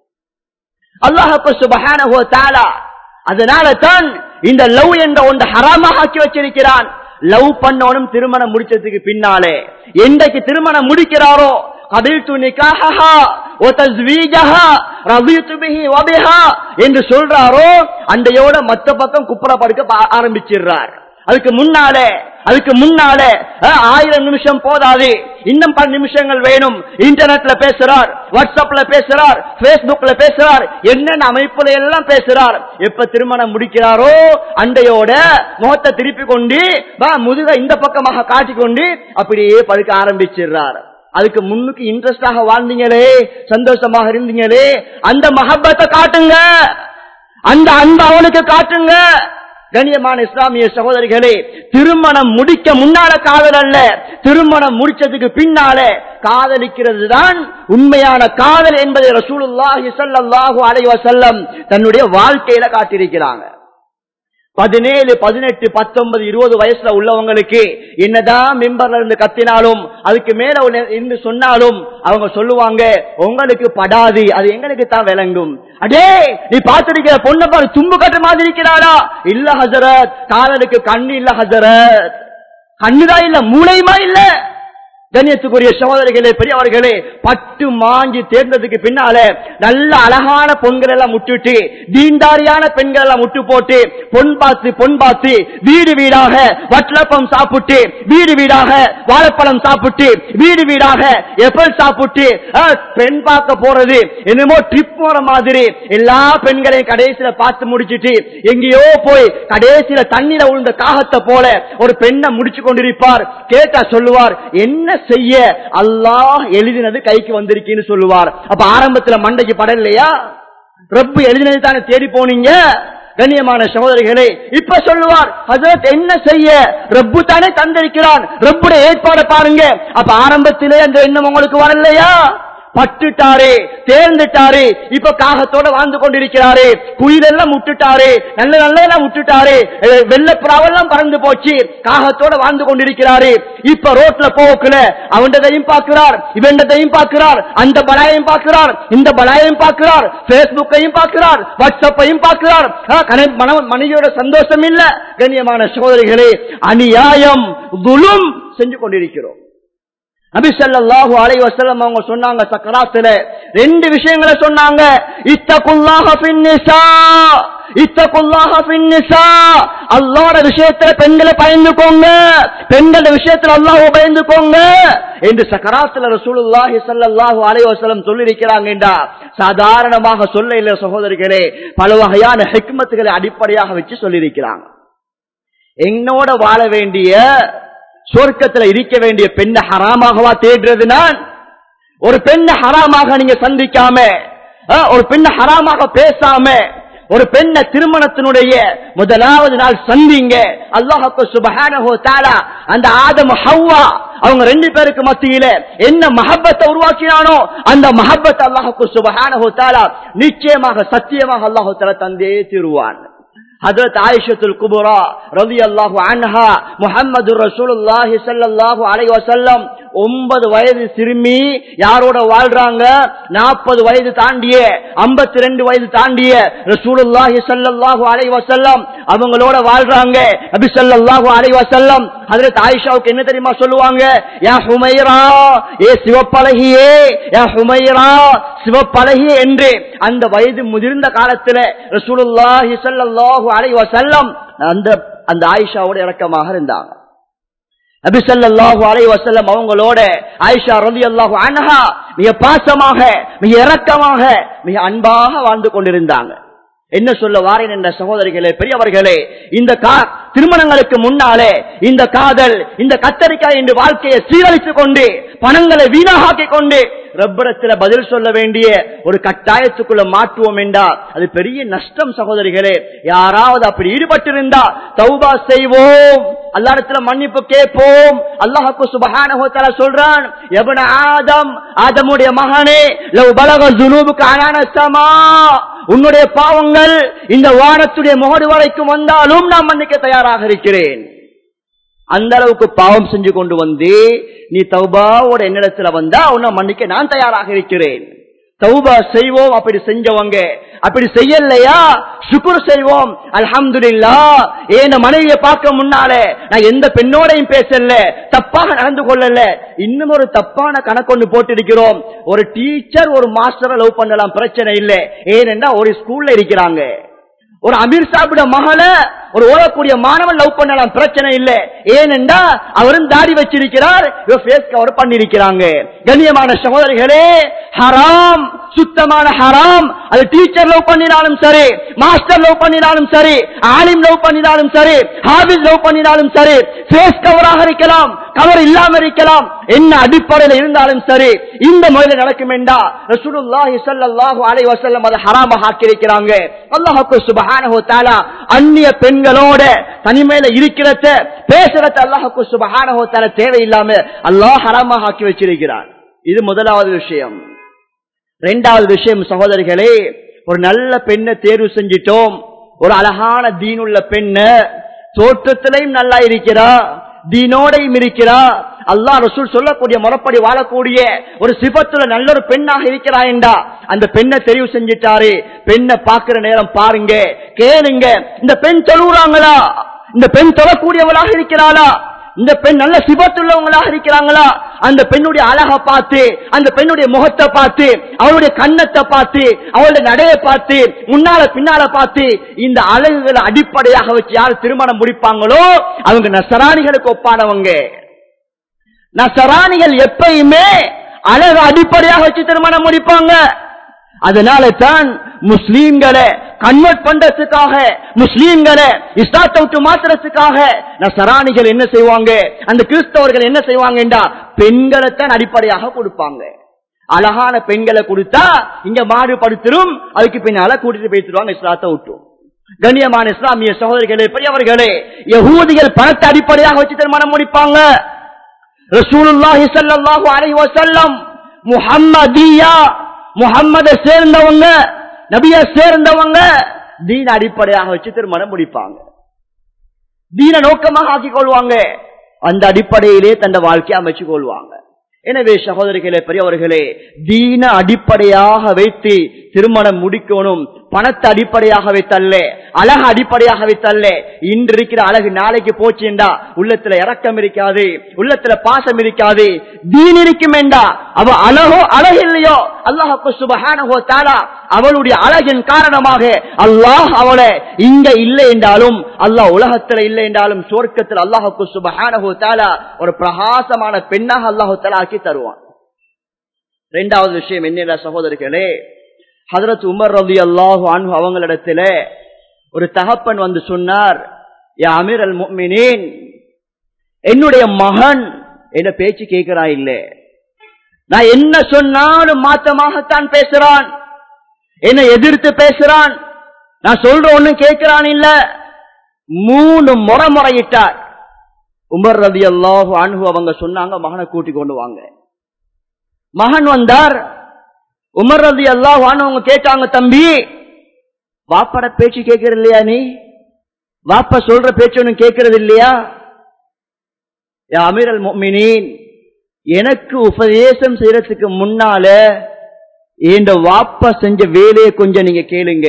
அல்லாஹு சுபஹானஹு தஆலா அதனால தான் இந்த லவ் என்ற ஒன்று ஹராமாக ஆக்கி வச்சிருக்கிறான் லவ் பண்ணவனும் திருமணம் முடிச்சதுக்கு பின்னாலே என்றைக்கு திருமணம் முடிக்கிறாரோ قبلت نكاحها وتزويجها رضيت به وبها என்று சொல்றாரோ அண்டையோட மத்த பக்கம் குப்புற படுக்க பா- ஆரம்பிச்சிடுறார் அதுக்கு முன்னாலே அதுக்கு முன்னாலே அஹ், ஆயிரம் நிமிஷம் போதாது இன்னும் பல நிமிஷங்கள் வேணும் இன்டர்நெட்ல பேசுறார் வாட்ஸ்அப்ல பேசுறார் பேஸ்புக்ல பேசுறார் என்னென்ன அமைப்புல எல்லாம் பேசுறார் எப்ப திருமணம் முடிக்கிறாரோ அண்டையோட முகத்தை திருப்பி கொண்டு வா, முதுக இந்த பக்கமாக காட்டிக்கொண்டு அப்படியே படுக்க ஆரம்பிச்சிடுறார் அதுக்கு முன்னுக்கு இன்ட்ரெஸ்டாக வாழ்ந்தீங்களே சந்தோஷமாக இருந்தீங்களே அந்த மஹப்பத்தை காட்டுங்க அந்த அன்பு அவனுக்கு காட்டுங்க கண்ணியமான இஸ்லாமிய சகோதரிகளே திருமணம் முடிக்க முன்னால காதல் அல்ல திருமணம் முடிச்சதுக்கு பின்னால காதலிக்கிறது தான் உண்மையான காதல் என்பதை ரசூலுல்லாஹி ஸல்லல்லாஹு அலைஹி வஸல்லம் தன்னுடைய வாழ்க்கையில காட்டியிருக்கிறாங்க பதினேழு பதினெட்டு பத்தொன்பது இருபது வயசுல உள்ளவங்களுக்கு என்னதான் மெம்பர்ல இருந்து கத்தினாலும் அதுக்கு மேல ஒண்ணு இருந்து சொன்னாலும் அவங்க சொல்லுவாங்க உங்களுக்கு படாது அது எங்களுக்கு தான் விளங்கும் அடே நீ பார்த்திருக்கிற பொண்ணை பாரு தும்பு கட்டு மாதிரி இருக்கிறாளா இல்ல ஹசரத் காதலுக்கு கண்ணு இல்ல ஹசரத் கண்ணுதான் இல்ல மூளையுமா இல்ல கண்ணியத்துக்குரிய சகோதரிகளே பெரியவர்களே பட்டு மாஞ்சி தேர்ந்ததுக்கு பின்னால நல்ல அழகான பெண்கள் எல்லாம் முட்டுட்டு தீண்டாரியான பெண்கள் எல்லாம் முட்டு போட்டு பொன் பார்த்து பொன் பார்த்து வீடு வீடாக வட்டலப்பம் சாப்பிட்டு வீடு வீடாக வாழைப்பழம் சாப்பிட்டு வீடு வீடாக எப்பல் சாப்பிட்டு அஹ், பெண் பார்க்க போறது என்னமோ ட்ரிப் போற மாதிரி எல்லா பெண்களையும் கடைசியில பார்த்து முடிச்சிட்டு எங்கேயோ போய் கடைசியில தண்ணீர உழுந்த காகத்தை போல ஒரு பெண்ணை முடிச்சு கொண்டிருப்பார் கேட்டா சொல்லுவார் என்ன செய்ய அல்லாஹ் எழுதினது கைக்கு வந்திருக்கீன்னு சொல்லுவார் அப்ப ஆரம்பத்துல மண்டைக்கு படலையா ரப்பு எழுதினது தானே தேடி போனீங்க கண்ணியமான சகோதரிகளே இப்ப சொல்லுவார் ஹஜரத் என்ன செய்ய ரப்பு தானே தந்திருக்கிறான் ரப்புடைய ஏற்பாடு பாருங்க அப்ப ஆரம்பத்திலே அந்த எண்ணம் உங்களுக்கு வரலையா பட்டுட்டாரு தேர்ந்துட்டாரு இப்ப காகத்தோட வாழ்ந்து கொண்டிருக்கிறாரு குயிலெல்லாம் முட்டுட்டாரு நல்ல நல்ல எல்லாம் முட்டுட்டாரு வெள்ளப்புறாவெல்லாம் பறந்து போச்சு காகத்தோட வாழ்ந்து கொண்டிருக்கிறாரு இப்ப ரோட்ல போக்குல அவண்டதையும் பார்க்கிறார் இவண்டதையும் பார்க்கிறார் அந்த பலாயையும் பார்க்கிறார் இந்த பலாயையும் பார்க்கிறார் பேஸ்புக்கையும் பார்க்கிறார் வாட்ஸ்அப்பையும் பார்க்கிறார் ஆ, கண- மன- மனைவியோட சந்தோஷம் இல்ல கண்ணியமான சகோதரிகளே அநியாயம் துலும் செஞ்சு கொண்டிருக்கிறோம் நபி ஸல்லல்லாஹு அலைஹி வஸல்லம் அவங்க சொன்னாங்க சக்கராத்துல ரெண்டு விஷயங்களை சொன்னாங்க இத்தகுல்லாஹ ஃபின் நிசா இத்தகுல்லாஹ ஃபின் நிசா அல்லாஹ்வோட விஷயத்துல பெண்களை பயந்துக்கோங்க பெண்களோட விஷயத்துல அல்லாஹ் பயந்துக்கோங்க என்று சக்கராத்துல ரசூலுல்லாஹி ஸல்லல்லாஹு அலைஹி வஸல்லம் சொல்லி இருக்கிறாங்கடா சாதாரணமாக சொல்ல இல்ல சகோதரிகளே பல வகையான ஹிக்மத்துகளை அடிப்படையாக வச்சு சொல்லி இருக்கிறாங்க என்னோட வாழ வேண்டிய சொர்க்கத்துல இருக்க வேண்டிய பெண்ணை ஹராமாகவா தேடுறது நான் ஒரு பெண்ணை ஹராமாக நீங்க சந்திக்காம ஆ, ஒரு பெண்ணை ஹராமாக பேசாம ஒரு பெண்ணை திருமணத்தினுடைய முதலாவது நாள் சந்திங்க அல்லாஹுக்கு சுபஹானஹு தஆலா அந்த ஆதம் ஹவ்வா அவங்க ரெண்டு பேருக்கு மத்தியில என்ன மஹப்பத்தை உருவாக்கினானோ அந்த மஹப்பத் அல்லாஹுக்கு சுபஹானஹு தஆலா நிச்சயமாக சத்தியமாக அல்லாஹு தஆலா தந்தே தீருவான் ஹதரத் ஆயிஷத்துல் குபுரா ரவி அல்லாஹு அன்ஹா முஹம்மது ரசூலுல்லாஹி ஸல்லல்லாஹு அலைஹி வஸல்லம் ஒன்பது வயது சிறுமி யாரோட வாழ்றாங்க நாற்பது வயது தாண்டிய ஐம்பத்தி ரெண்டு வயது தாண்டிய ரசூலுல்லாஹி ஸல்லல்லாஹு அலைஹி வஸல்லம் அவங்களோட வாழ்றாங்க நபி ஸல்லல்லாஹு அலைஹி வஸல்லம் ஹதரத் ஆயிஷாவுக்கு என்ன தெரியுமா சொல்லுவாங்க யா ஹுமைரா ஏ சிவப்பழகியே யா ஹுமைரா சிவப்பழகி என்று அந்த வயது முதிர்ந்த காலத்துல ரசூலுல்லாஹி ஸல்லல்லாஹு அலைஹி வஸல்லம் அந்த அந்த ஆயிஷாவோட இறக்கமாக இருந்தாங்க நபி ஸல்லல்லாஹு அலைஹி வஸல்லம் அவங்களோட ஆயிஷா ரலியல்லாஹு அன்ஹா மிக பாசமாக மிக இரக்கமாக மிக அன்பாக வாழ்ந்து கொண்டிருந்தாங்க என்ன சொல்ல வாரேன் என்ற சகோதரிகளே பெரியவர்களே இந்த கா திருமணங்களுக்கு முன்னாலே இந்த காதல் இந்த கத்தரிக்காய் என்று வாழ்க்கையை சீரழித்துக் கொண்டு பணங்களை வீணாக்கிக் கொண்டு ரப்பரத்துல பதில் சொல்ல வேண்டிய ஒரு கட்டாயத்துக்குள்ள மாற்றுவோம் என்றா அது பெரிய நஷ்டம் சகோதரிகளே யாராவது அப்படி ஈடுபட்டிருந்தா தௌபா செய்வோம் அல்லாஹ்விடத்துல மன்னிப்பு கேட்போம் அல்லாஹ்வுக்கு சுப்ஹானஹு வ தஆலா சொல்றான் எபன ஆதம் ஆதமுடைய மகனே லவ் பலக ஜுனூபுக்கு அனான ஸமா உன்னுடைய பாவங்கள் இந்த வானத்துடைய முகடு வரைக்கும் வந்தாலும் நான் மன்னிக்க தயாராக இருக்கிறேன் அந்த அளவுக்கு பாவம் செஞ்சு கொண்டு வந்து நீ தௌபாவோட என்னிடத்துல வந்தா உன்னை மன்னிக்க நான் தயாராக இருக்கிறேன் தௌபா செய்வோம் அப்படி செஞ்சவங்க அப்படி செய்யலையா சுக்குர் செய்வோம் அல்ஹம்துலில்லா ஏன் மனைவியை பார்க்க முன்னாலே நான் எந்த பெண்ணோடையும் பேசல தப்பாக நடந்து கொள்ளல இன்னும் ஒரு தப்பான கணக்கொண்டு போட்டிருக்கிறோம் ஒரு டீச்சர் ஒரு மாஸ்டரை லவ் பண்ணலாம் பிரச்சனை இல்லை ஏனென்றா ஒரு ஸ்கூல்ல இருக்கிறாங்க ஒரு அமீர் சாப்பிட மகள ஒரு ஓடக்கூடிய மாணவன் லவ் பண்ணலாம் பிரச்சனை இல்லை ஏனென்றா அவரும் தாடி வச்சிருக்கிறார் இவர் ஃபேஸ் கவர் பண்ணிருக்கிறாங்க கண்ணியமான சகோதரிகளே ஹராம் சுத்தமான ஹராம் அது டீச்சர் லவ் பண்ணினாலும் சரி மாஸ்டர் லவ் பண்ணினாலும் சரி ஆலிம் லவ் பண்ணினாலும் சரி ஹாபிஸ் லவ் பண்ணினாலும் சரி ஃபேஸ் கவராக இருக்கலாம் கவர் இல்லாம இருக்கலாம் என்ன அடிப்படையில் இருந்தாலும் சரி இந்த முறையில் நடக்கும் என்றா ரசூலுல்லாஹி ஸல்லல்லாஹு அலைஹி வஸல்லம் அதை ஹராமாக ஆக்கியிருக்கிறாங்க அல்லாஹ்வுக்கு சுப்ஹானஹு வ தஆலா அந்நிய பெண்களோட தனிமையில இருக்கிறத பேசுறத அல்லாஹ்வுக்கு சுப்ஹானஹு வ தஆலா தேவையில்லாம அல்லாஹ் ஹராமாக ஆக்கி வச்சிருக்கிறான் இது முதலாவது விஷயம் இரண்டாவது விஷயம் சகோதரிகளே ஒரு நல்ல பெண்ணை தேர்வு செஞ்சிட்டோம் ஒரு அழகான தீனுள்ள பெண்ணு தோற்றத்திலையும் நல்லா இருக்கிறா தீனோடையும் இருக்கிறா அல்லாஹ் ரசூல் சொல்லக்கூடிய முறைப்படி வாழக்கூடிய ஒரு சிபத்துல நல்ல ஒரு பெண்ணாக இருக்கிறா என்றா அந்த பெண்ணை தெரிவு செஞ்சிட்டாரு பெண்ணை பார்க்கிற நேரம் பாருங்க கேளுங்க இந்த பெண் தொழுறாங்களா இந்த பெண் தொழக்கூடியவளாக இருக்கிறாளா இந்த பெண் நல்ல சிபத்துள்ளவங்களாக இருக்கிறாங்களா அந்த பெண்ணுடைய அழகை பார்த்து அந்த பெண்ணுடைய முகத்தை பார்த்து அவளுடைய கன்னத்தை பார்த்து அவளுடைய நடையை பார்த்து முன்னால பின்னால பார்த்து இந்த அழகுகளை அடிப்படையாக வச்சு யார் திருமணம் முடிப்பாங்களோ அவங்க நசராணிகளுக்கு ஒப்பானவங்க நசராணிகள் எப்பயுமே அழகு அடிப்படையாக வச்சு திருமணம் முடிப்பாங்க அதனால தான் முஸ்லீம்களை கன்வெர்ட் பண்றதுக்காக முஸ்லீம்களை இஸ்லாத்தை விட்டு மாத்துறதுக்காக நசராணிகள் என்ன செய்வாங்க அந்த கிறிஸ்தவர்கள் என்ன செய்வாங்கன்றா பெண்களை தான் அடிப்படையாக கொடுப்பாங்க அழகான பெண்களை கொடுத்தா இங்க மாறுபடுத்திரும் அதுக்கு பின்னால கூட்டிட்டு போயிட்டுருவாங்க இஸ்லாத்தை விட்டும் கண்ணியமான இஸ்லாமிய சகோதரிகளே பெரியவர்களே யகூதிகள் பணத்தை அடிப்படையாக வச்சு திருமணம் முடிப்பாங்க ரசூலுல்லாஹி ஸல்லல்லாஹு அலைஹி வஸல்லம் முஹம்மதியா முஹம்மதை சேர்ந்தவங்க நபிய சேர்ந்தவங்க தீன அடிப்படையாக வச்சு திருமணம் முடிப்பாங்க தீன நோக்கமாக ஆக்கிக் கொள்வாங்க அந்த அடிப்படையிலே தந்த வாழ்க்கையை அமைச்சு கொள்வாங்க எனவே சகோதரிகளே பெரியவர்களே தீன அடிப்படையாக வைத்து திருமணம் முடிக்கணும் பணத்தை அடிப்படையாக வைத்தல்ல அழகு அடிப்படையாக வைத்தல்ல இன்று இருக்கிற அழகு நாளைக்கு போச்சுண்டா உள்ளத்துல இறக்கம் இருக்காது உள்ளத்துல பாசம் இருக்காது தீன் இருக்கும் என்றா அவ அழகோ அழகு இல்லையோ அல்லாஹு சுபஹானஹோ தாலா அவளுடைய அழகின் காரணமாக அல்லாஹ் அவளை இங்க இல்லை என்றாலும் அல்லாஹ் உலகத்துல இல்லை என்றாலும் சொர்க்கத்தில் அல்லாஹுக்கு சுபஹானஹோ தாலா ஒரு பிரகாசமான பெண்ணாக அல்லாஹு தாலா ஆக்கி தருவான் இரண்டாவது விஷயம் என்ன சகோதரர்களே ஹதரத் உமர் ரவி அல்லாஹு அன்பு அவங்களிடத்துல ஒரு தகப்பன் வந்து சொன்னார் யா அமீர் அல் முஃமினீன் என்னுடைய மகன் என்ன பேச்சு கேட்கிறா இல்ல நான் என்ன சொன்னாலும் மாத்தமாகத்தான் பேசுறான் என்ன எதிர்த்து பேசுறான் நான் சொல்ற ஒண்ணு கேட்கிறான் இல்ல மூணு முறை முறையிட்டார் உமர் ரவி அல்லாஹு அன்பு அவங்க சொன்னாங்க மகனை கூட்டி கொண்டு வாங்க மகன் வந்தார் உமர் ரதி அல்லாஹ் அவங்க கேட்டாங்க தம்பி வாப்பட பேச்சு கேட்கறது இல்லையா நீ வாப்ப சொல்ற பேச்சு ஒன்னும் கேட்கறது இல்லையா யா அமீர் அல் மொமினின் எனக்கு உபதேசம் செய்யறதுக்கு முன்னால இந்த வாப்பா செஞ்ச வேலையை கொஞ்சம் நீங்க கேளுங்க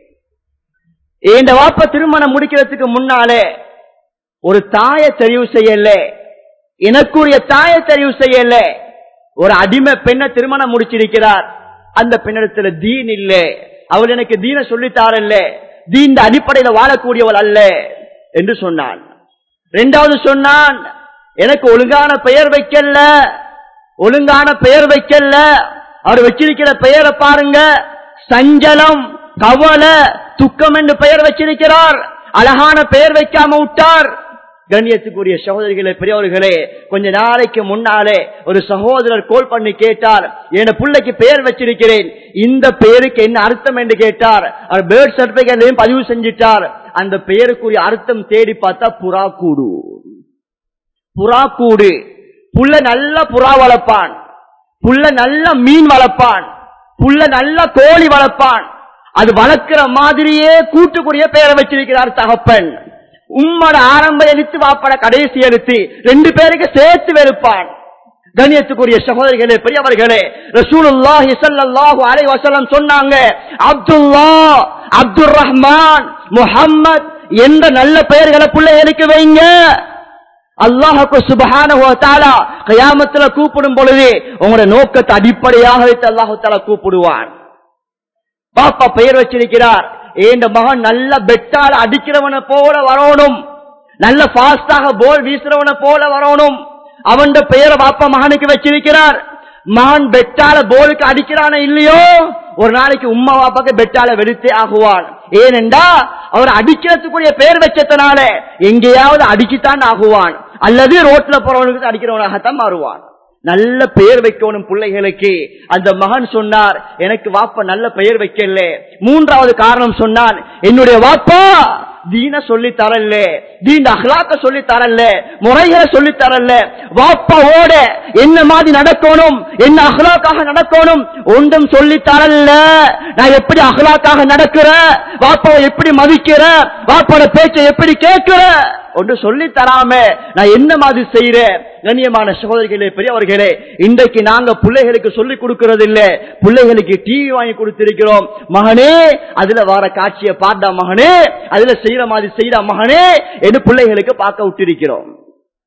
இந்த வாப்பா திருமணம் முடிக்கிறதுக்கு முன்னாலே ஒரு தாயை தெரிவு செய்யல எனக்குரிய தாயை தெரிவு செய்யல ஒரு அடிமை பெண்ணை திருமணம் முடிச்சிருக்கிறார் அந்த பெண்ணிடத்துல தீன் இல்ல அவள் எனக்கு தீன சொல்லித்தாரல்ல தீன் அடிப்படையில வாழக்கூடியவள் அல்ல என்று சொன்னான் இரண்டாவது சொன்னான் எனக்கு ஒழுங்கான பெயர் வைக்கல ஒழுங்கான பெயர் வைக்கல அவர் வச்சிருக்கிற பெயரை பாருங்க சஞ்சலம் கவலை துக்கம் என்று பெயர் வச்சிருக்கிறார் அழகான பெயர் வைக்காம விட்டார் கண்ணியத்துக்குரிய சகோதரிகளே பெரியவர்களே கொஞ்ச நாளைக்கு முன்னாலே ஒரு சகோதரர் கோல் பண்ணி கேட்டார் என் பிள்ளைக்கு பெயர் வச்சிருக்கிறேன் இந்த பெயருக்கு என்ன அர்த்தம் என்று கேட்டார் அவர் பேர்த் சர்டிபிகேட்லையும் பதிவு செஞ்சிட்டார் அந்த பெயருக்குரிய அர்த்தம் தேடி பார்த்தா புறா கூடு புறா கூடு புள்ள நல்ல புறா வளர்ப்பான் புள்ள நல்ல மீன் வளர்ப்பான் புள்ள நல்ல கோழி வளர்ப்பான் அது வளர்க்கிற மாதிரியே கூட்டுக்குரிய பெயரை வச்சிருக்கிறார் தகப்பன் உம்மோட ஆரம்ப எழுத்து வாப்பட கடைசி எழுத்து ரெண்டு பேருக்கு சேர்த்து வெறுப்பான் கண்ணியத்துக்குரிய சகோதரிகளே பெரியவர்களே ரசூலுல்லாஹி ஸல்லல்லாஹு அலைஹி வஸல்லம் சொன்னாங்க அப்துல்லா அப்துல் ரஹ்மான் முஹம்மத் என்ற நல்ல பெயர்களை பிள்ளைகளுக்கு வைங்க அல்லாஹுக்கு சுபஹானஹு தஆலா கியாமத்துல கூப்பிடும் பொழுது உங்களோட நோக்கத்தை அடிப்படையாக வைத்து அல்லாஹு தஆலா கூப்பிடுவான் பாப்பா பெயர் வச்சிருக்கிறார் இந்த மகன் நல்ல பெட்டால அடிக்கிறவனை போல வரணும் நல்ல பாஸ்டாக போல் வீசுறவனை போல வரணும் அவன் பெயரை பாப்பா மகனுக்கு வச்சிருக்கிறார் மகன் பெட்டால போலுக்கு அடிக்கிறானே இல்லையோ ஒரு நாளைக்கு உம்மா பாப்பாக்கு பெட்டால வெடித்தே ஆகுவான் ஏனென்றா அவர் அடிக்கிறதுக்குரிய பெயர் வச்சதுனால எங்கேயாவது அடிச்சுத்தான் ஆகுவான் அல்லது ரோட்ல போறவனுக்கு அடிக்கிறவனாகத்தான் மாறுவான் நல்ல பெயர் வைக்கணும் பிள்ளைகளுக்கு அந்த மகன் சொன்னார் எனக்கு வாப்பா நல்ல பெயர் வைக்கல மூன்றாவது காரணம் சொன்னான் என்னுடைய வாப்பா தீன சொல்லி தரல தீன் அஹ்லாக்க சொல்லி தரல முறைகளை சொல்லி தரல வாப்பாவோட என்ன மாதிரி நடக்கணும் என்ன அஹ்லாக்காக நடக்கணும் ஒன்றும் சொல்லி தரல நான் எப்படி அஹ்லாக்காக நடக்கிற வாப்பாவை எப்படி மதிக்கிற வாப்பாவோட பேச்சை எப்படி கேட்கிற ஒன்று சொல்லி தராம நான் என்ன மாதிரி செய்யறேன் கண்ணியமான சகோதரிகளே பெரியவர்களே இன்றைக்கு நாங்க பிள்ளைகளுக்கு சொல்லிக் கொடுக்கறது இல்ல பிள்ளைகளுக்கு டிவி வாங்கி கொடுத்திருக்கிறோம் மகனே அதுல வர காட்சியை பார்த்தா மகனே அதுல செய்யற மாதிரி செய்யற மகனே என்று பிள்ளைகளுக்கு பார்க்க விட்டிருக்கிறோம்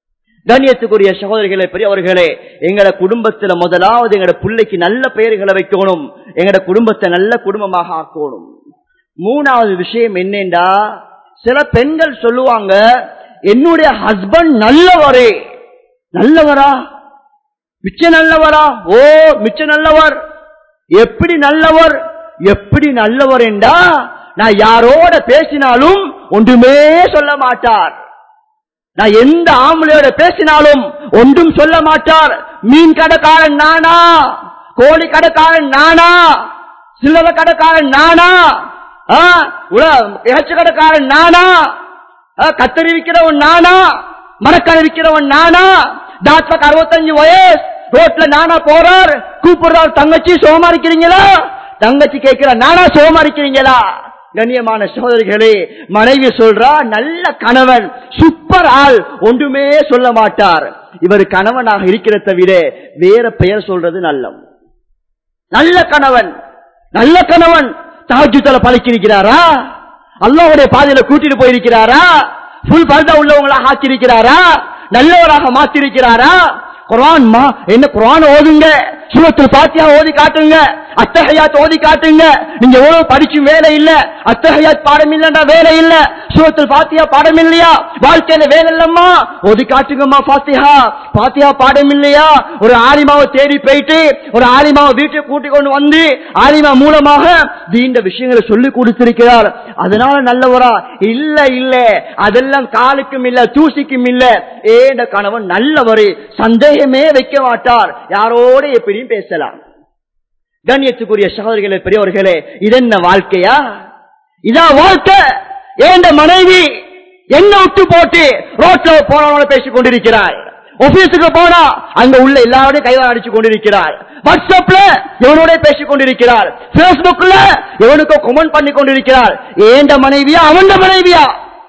கண்ணியத்துக்குரிய சகோதரிகளே பெரியவர்களே எங்கட குடும்பத்துல முதலாவது எங்கட பிள்ளைக்கு நல்ல பெயர்களை வைக்கணும் எங்கட குடும்பத்தை நல்ல குடும்பமாக ஆக்கணும் மூணாவது விஷயம் என்னண்டா சில பெண்கள் சொல்லுவாங்க என்னுடைய ஹஸ்பண்ட் நல்லவரே நல்லவரா மிச்ச நல்லவரா ஓ மிச்ச நல்லவர் எப்படி நல்லவர் எப்படி நல்லவர் என்றா நான் யாரோட பேசினாலும் ஒன்றுமே சொல்ல மாட்டார் நான் எந்த ஆம்பளையோட பேசினாலும் ஒன்றும் சொல்ல மாட்டார் மீன் கடைக்காரன் நானா கோழி கடைக்காரன் நானா சில்லறை கடைக்காரன் நானா ஆ, உல- இறைச்சி கடைக்காரன் நானா ஆ, கத்தரி விற்கிறவன் நானா மரக்கடை விற்கிறவன் நானா டாக்டர் அறுபத்தஞ்சு வயசு ரோட்ல நானா போறார் கூப்பிடுறார் தங்கச்சி சோமா இருக்கிறீங்களா தங்கச்சி கேட்கிற நானா சோமா இருக்கிறீங்களா கண்ணியமான சகோதரிகளே மனைவி சொல்றா நல்ல கணவன் சூப்பர் ஆள் ஒன்றுமே சொல்ல மாட்டார் இவர் கணவனாக இருக்கிறத தவிர வேற பெயர் சொல்றது நல்லம் நல்ல கணவன் நல்ல கணவன் தாஜுத்தல பழக்கிருக்கிறாரா அல்லாவுடைய பாதையில கூட்டிட்டு போயிருக்கிறாரா புல் பல்தா உள்ளவங்களாக ஆக்கியிருக்கிறாரா நல்லவராக மாத்திருக்கிறாரா குரான் மா என்ன குரான் ஓதுங்க சூரத்தில் பாத்தியா ஓதி காட்டுங்க அத்தகையாத் ஓதி காட்டுங்க நீங்க எவ்வளவு படிச்சும் வேலை இல்ல அத்தகையாத் பாடம் இல்லைன்னா வேலை இல்ல சூரத்தில் பாத்தியா பாடம் இல்லையா வாழ்க்கையில வேலை இல்லம்மா ஓதி காட்டுங்கம்மா பாத்தியா பாத்தியா பாடம் இல்லையா ஒரு ஆலிமாவை தேடி போயிட்டு ஒரு ஆலிமாவை வீட்டுக்கு கூட்டி கொண்டு வந்து ஆலிமா மூலமாக தீண்ட விஷயங்களை சொல்லி கொடுத்திருக்கிறார் அதனால நல்லவரா இல்ல இல்ல அதெல்லாம் காலுக்கும் இல்ல தூசிக்கும் இல்ல ஏண்ட கணவன் நல்லவரே சந்தேகமே வைக்க மாட்டார் யாரோட எப்படியும் பேசலாம் கண்ணியத்துக்குரிய சகோதரிகளே பெரியவர்களே இதென்ன வாழ்க்கையா இதான் வாழ்க்கை ஏண்ட மனைவி என்ன விட்டு போட்டு ரோட்ல போனவனோட பேசிக் கொண்டிருக்கிறார் ஆபீஸுக்கு போனா அங்க உள்ள எல்லாரோடையும் கைவார அடிச்சு கொண்டிருக்கிறார் வாட்ஸ்அப்ல இவனோட பேசிக் கொண்டிருக்கிறார் பேஸ்புக்ல இவனுக்கு கமெண்ட் பண்ணி கொண்டிருக்கிறார் ஏண்ட மனைவியா அவன் மனைவியா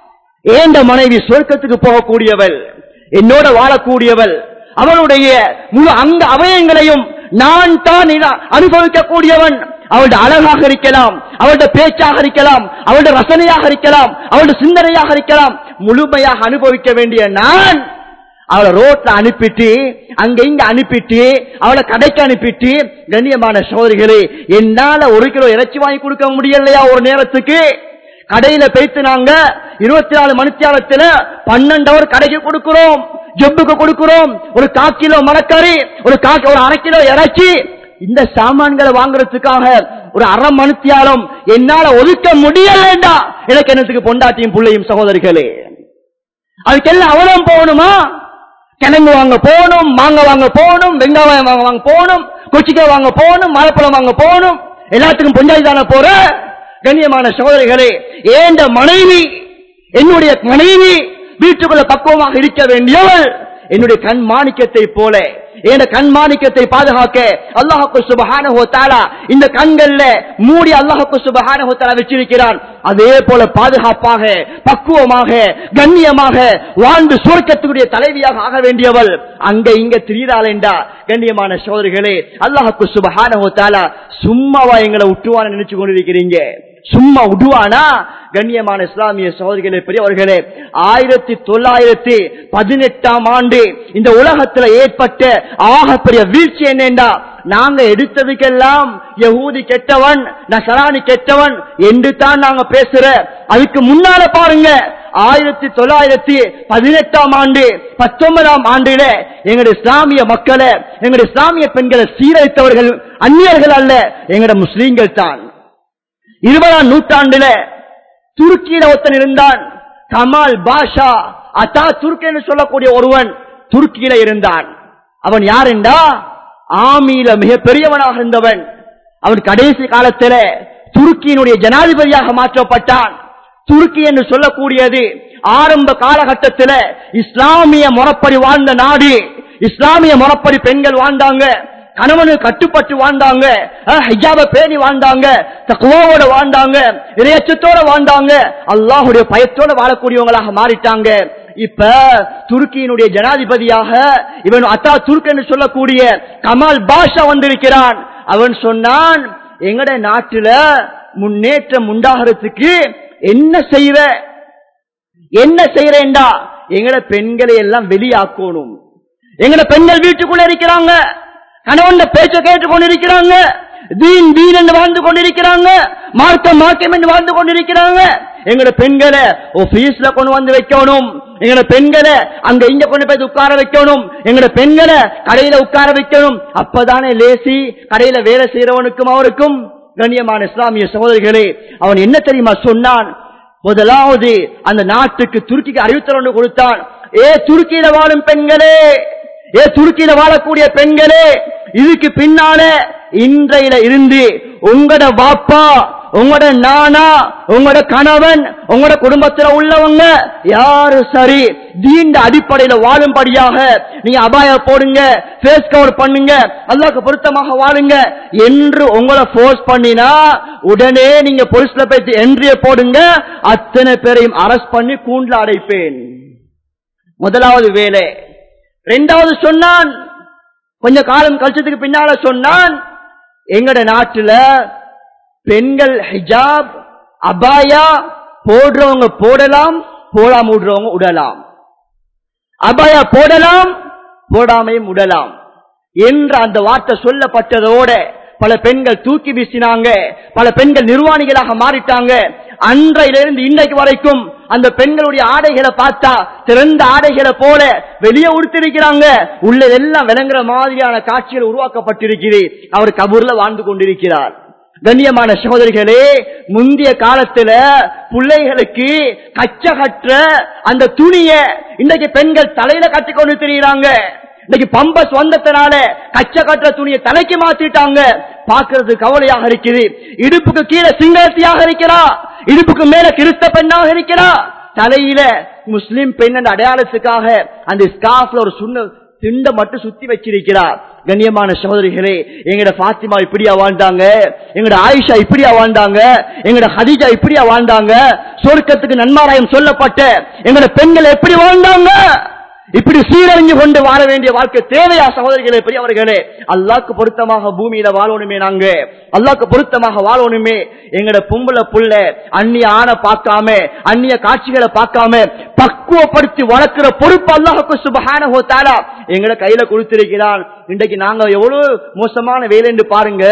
ஏண்ட மனைவி சொர்க்கத்துக்கு போகக்கூடியவள் என்னோட வாழக்கூடியவள் அவளுடைய முழு அங்க அவயங்களையும் நான் தான் இத- அனுபவிக்கக்கூடியவன் அவளுடைய அழகாக இருக்கலாம் அவளுடைய பேச்சாக இருக்கலாம் அவளுடைய ரசனையாக இருக்கலாம் அவளுடைய சிந்தனையாக இருக்கலாம் முழுமையாக அனுபவிக்க வேண்டிய நான் அவளை ரோட்ல அனுப்பிட்டு அங்க இங்க அனுப்பிட்டு அவளை கடைக்கு அனுப்பிட்டு கண்ணியமான சோதரிகளே என்னால ஒரு கிலோ இறைச்சி வாங்கி கொடுக்க முடியலையா ஒரு நேரத்துக்கு கடையில போய்த்து நாங்க இருபத்தி நாலு மணித்தியாலத்துல பன்னெண்டு அவர் கடைக்கு கொடுக்கிறோம் ஜொப்புக்கு கொடுக்கிறோம் ஒரு கா கிலோ மரக்கறி ஒரு கா ஒரு அரை கிலோ இறைச்சி இந்த சாமான்களை வாங்குறதுக்காக ஒரு அரை மணித்தியாலம் என்னால ஒதுக்க முடியலண்டா எனக்கு என்னத்துக்கு பொண்டாட்டியும் பிள்ளையும் சகோதரிகளே அதுக்கெல்லாம் அவலம் போகணுமா கிழங்கு வாங்க போகணும் மாங்காய் வாங்க போகணும் வெங்காயம் வாங்க வாங்க போகணும் கொச்சிக்காய் வாங்க போகணும் மலைப்பழம் வாங்க போகணும் எல்லாத்துக்கும் பொஞ்சாதி தானே போற கண்ணியமான சகோதரிகளே ஏண்ட மனைவி என்னுடைய மனைவி வீட்டுக்குள்ள பக்குவமாக இருக்க வேண்டியவள் என்னுடைய கண் மாணிக்கத்தை போல என் கண் மாணிக்கத்தை பாதுகாக்க அல்லாஹுக்கு சுபஹானஹு தஆலா இந்த கண்கள்ல மூடி அல்லாஹுக்கு சுபஹானஹு தஆலா வச்சிருக்கிறான் அதே போல பாதுகாப்பாக பக்குவமாக கண்ணியமாக வாழ்ந்து சுருக்கத்துடைய தலைவியாக ஆக வேண்டியவள் அங்க இங்க திரியிறாளேண்டா கண்ணியமான சோதரிகளே அல்லாஹுக்கு சுபஹானஹு தஆலா சும்மாவா எங்களை விட்டுவான்னு நினைச்சு கொண்டிருக்கிறீங்க சும்மா விடுவானா கண்ணியமான இஸ்லாமிய சகோதரிகளே பெரியவர்களே ஆயிரத்தி தொள்ளாயிரத்தி பதினெட்டாம் ஆண்டு இந்த உலகத்துல ஏற்பட்ட ஆகப்பெரிய வீழ்ச்சி என்னண்டா நாங்க எடுத்ததுக்கெல்லாம் யகூதி கெட்டவன் நசராணி கெட்டவன் என்று தான் நாங்க பேசுற அதுக்கு முன்னால பாருங்க ஆயிரத்தி தொள்ளாயிரத்தி பதினெட்டாம் ஆண்டு பத்தொன்பதாம் ஆண்டில எங்களுடைய இஸ்லாமிய மக்களை எங்களுடைய இஸ்லாமிய பெண்களை சீரழித்தவர்கள் அந்நியர்கள் அல்ல எங்கட முஸ்லீம்கள் தான் இருபதாம் நூற்றாண்டுல துருக்கியில ஒருத்தன் இருந்தான் கமால் பாஷா அத்தா துருக்கி என்று சொல்லக்கூடிய ஒருவன் துருக்கியில இருந்தான் அவன் யாருண்டா ஆமியில மிக பெரியவனாக இருந்தவன் அவன் கடைசி காலத்துல துருக்கியினுடைய ஜனாதிபதியாக மாற்றப்பட்டான் துருக்கி என்று சொல்லக்கூடியது ஆரம்ப காலகட்டத்தில் இஸ்லாமிய முறப்படி வாழ்ந்த நாடு இஸ்லாமிய முறப்படி பெண்கள் வாழ்ந்தாங்க கணவனுக்கு கட்டுப்பட்டு வாழ்ந்தாங்க அஹ், ஹிஜாப பேணி வாழ்ந்தாங்க தக்குவோட வாழ்ந்தாங்க இறையச்சத்தோட வாழ்ந்தாங்க அல்லாஹுடைய பயத்தோட வாழக்கூடியவங்களாக மாறிட்டாங்க இப்ப துருக்கியினுடைய ஜனாதிபதியாக இவன் அத்தா துருக் என்று சொல்லக்கூடிய கமால் பாஷா வந்திருக்கிறான் அவன் சொன்னான் எங்கட நாட்டுல முன்னேற்றம் உண்டாகிறதுக்கு என்ன செய்யற என்ன செய்யறேன்டா எங்கட பெண்களை எல்லாம் வெளியாக்கணும் எங்கட பெண்கள் வீட்டுக்குள்ள இருக்கிறாங்க கணவன் பேச்ச கேட்டுக் கொண்டிருக்கிறாங்க தீன் தீன் என்று வாழ்ந்து கொண்டிருக்கிறாங்க மார்க்கம் மார்க்கம் என்று வாழ்ந்து கொண்டிருக்கிறாங்க எங்கட பெண்களை ஆபீஸ்ல கொண்டு வந்து வைக்கணும் எங்கட பெண்களை அங்க இங்க கொண்டு போய் உட்கார வைக்கணும் எங்கட பெண்களை கடையில உட்கார வைக்கணும் அப்பதானே லேசி கடையில வேலை செய்யறவனுக்கும் அவருக்கும் கண்ணியமான இஸ்லாமிய சகோதரிகளே அவன் என்ன தெரியுமா சொன்னான் முதலாவது அந்த நாட்டுக்கு துருக்கிக்கு அறிவித்தல் கொடுத்தான் ஏ துருக்கியில வாழும் பெண்களே ஏ துருக்கியில வாழக்கூடிய பெண்களே இதுக்கு பின்னால இன்றையில இருந்து உங்களோட வாப்பா உங்களோட நானா உங்களோட கணவன் உங்களோட குடும்பத்துல உள்ளவங்க யாரு சரி தீண்ட அடிப்படையில வாழும்படியாக நீங்க அபாய போடுங்க ஃபேஸ் கவர் பண்ணுங்க அல்லாக்கு பொருத்தமாக வாழுங்க என்று உங்களை போர்ஸ் பண்ணினா உடனே நீங்க போலீஸ்ல போய் என்ட்ரிய போடுங்க அத்தனை பேரையும் அரெஸ்ட் பண்ணி கூண்டுல அடைப்பேன் முதலாவது வேலை ரெண்டாவது சொன்னான் கொஞ்ச காலம் கழிச்சதுக்கு பின்னால சொன்னான் எங்கட நாட்டுல பெண்கள் ஹிஜாப் அபாயா போடுறவங்க போடலாம் போடாம விடுறவங்க விடலாம் அபாயா போடலாம் போடாமையும் விடலாம் என்ற அந்த வார்த்தை சொல்லப்பட்டதோட பல பெண்கள் தூக்கி வீசினாங்க பல பெண்கள் நிர்வாணிகளாக மாறிட்டாங்க அன்றையிலிருந்து இன்றைக்கு வரைக்கும் அந்த பெண்களுடைய ஆடைகளை பார்த்தா திறந்த ஆடைகளை போல வெளியே உடுத்திருக்கிறாங்க உள்ளதெல்லாம் விளங்குற மாதிரியான காட்சிகள் உருவாக்கப்பட்டிருக்கிறது அவர் கபூர்ல வாழ்ந்து கொண்டிருக்கிறார் கண்ணியமான சகோதரிகளே முந்தைய காலத்துல பிள்ளைகளுக்கு கச்ச கற்ற அந்த துணிய இன்றைக்கு பெண்கள் தலையில கட்டிக்கொண்டு திரிகிறாங்க இன்னைக்கு பம்பஸ் வந்ததுனால கச்ச கற்ற துணியை தலைக்கு மாத்திட்டாங்க பாக்குறது கவலையாக இருக்குது இடுப்புக்கு கீழே சிங்களத்தியாக இருக்கிறா இடுப்புக்கு மேல கிறிஸ்த பெண்ணாக இருக்கிறா தலையில முஸ்லிம் பெண் என்ற அடையாளத்துக்காக அந்த ஸ்காஃப்ல ஒரு சுண்ண திண்ட மட்டும் சுத்தி வச்சிருக்கிறார் கண்ணியமான சகோதரிகளே எங்கட பாத்திமா இப்படியா வாழ்ந்தாங்க எங்கட ஆயிஷா இப்படியா வாழ்ந்தாங்க எங்கட ஹதிஜா இப்படியா வாழ்ந்தாங்க சொர்க்கத்துக்கு நன்மாராயம் சொல்லப்பட்ட எங்கட பெண்கள் எப்படி வாழ்ந்தாங்க இப்படி சீரழிஞ்சு கொண்டு வாழ வேண்டிய வாழ்க்கை தேவையா சகோதரிகளே பெரியவர்களே அல்லாக்கு பொருத்தமாக பூமியில வாழணுமே நாங்க அல்லாக்கு பொருத்தமாக வாழணுமே எங்கட பொம்பளை புள்ள அந்நிய ஆணை பார்க்காம அந்நிய காட்சிகளை பார்க்காம பக்குவப்படுத்தி வளர்க்கிற பொறுப்பு அல்லாஹுக்கு சுபஹானஹு தஆலா எங்கட கையில கொடுத்திருக்கிறான் இன்றைக்கு நாங்க எவ்வளவு மோசமான வேலை என்று பாருங்க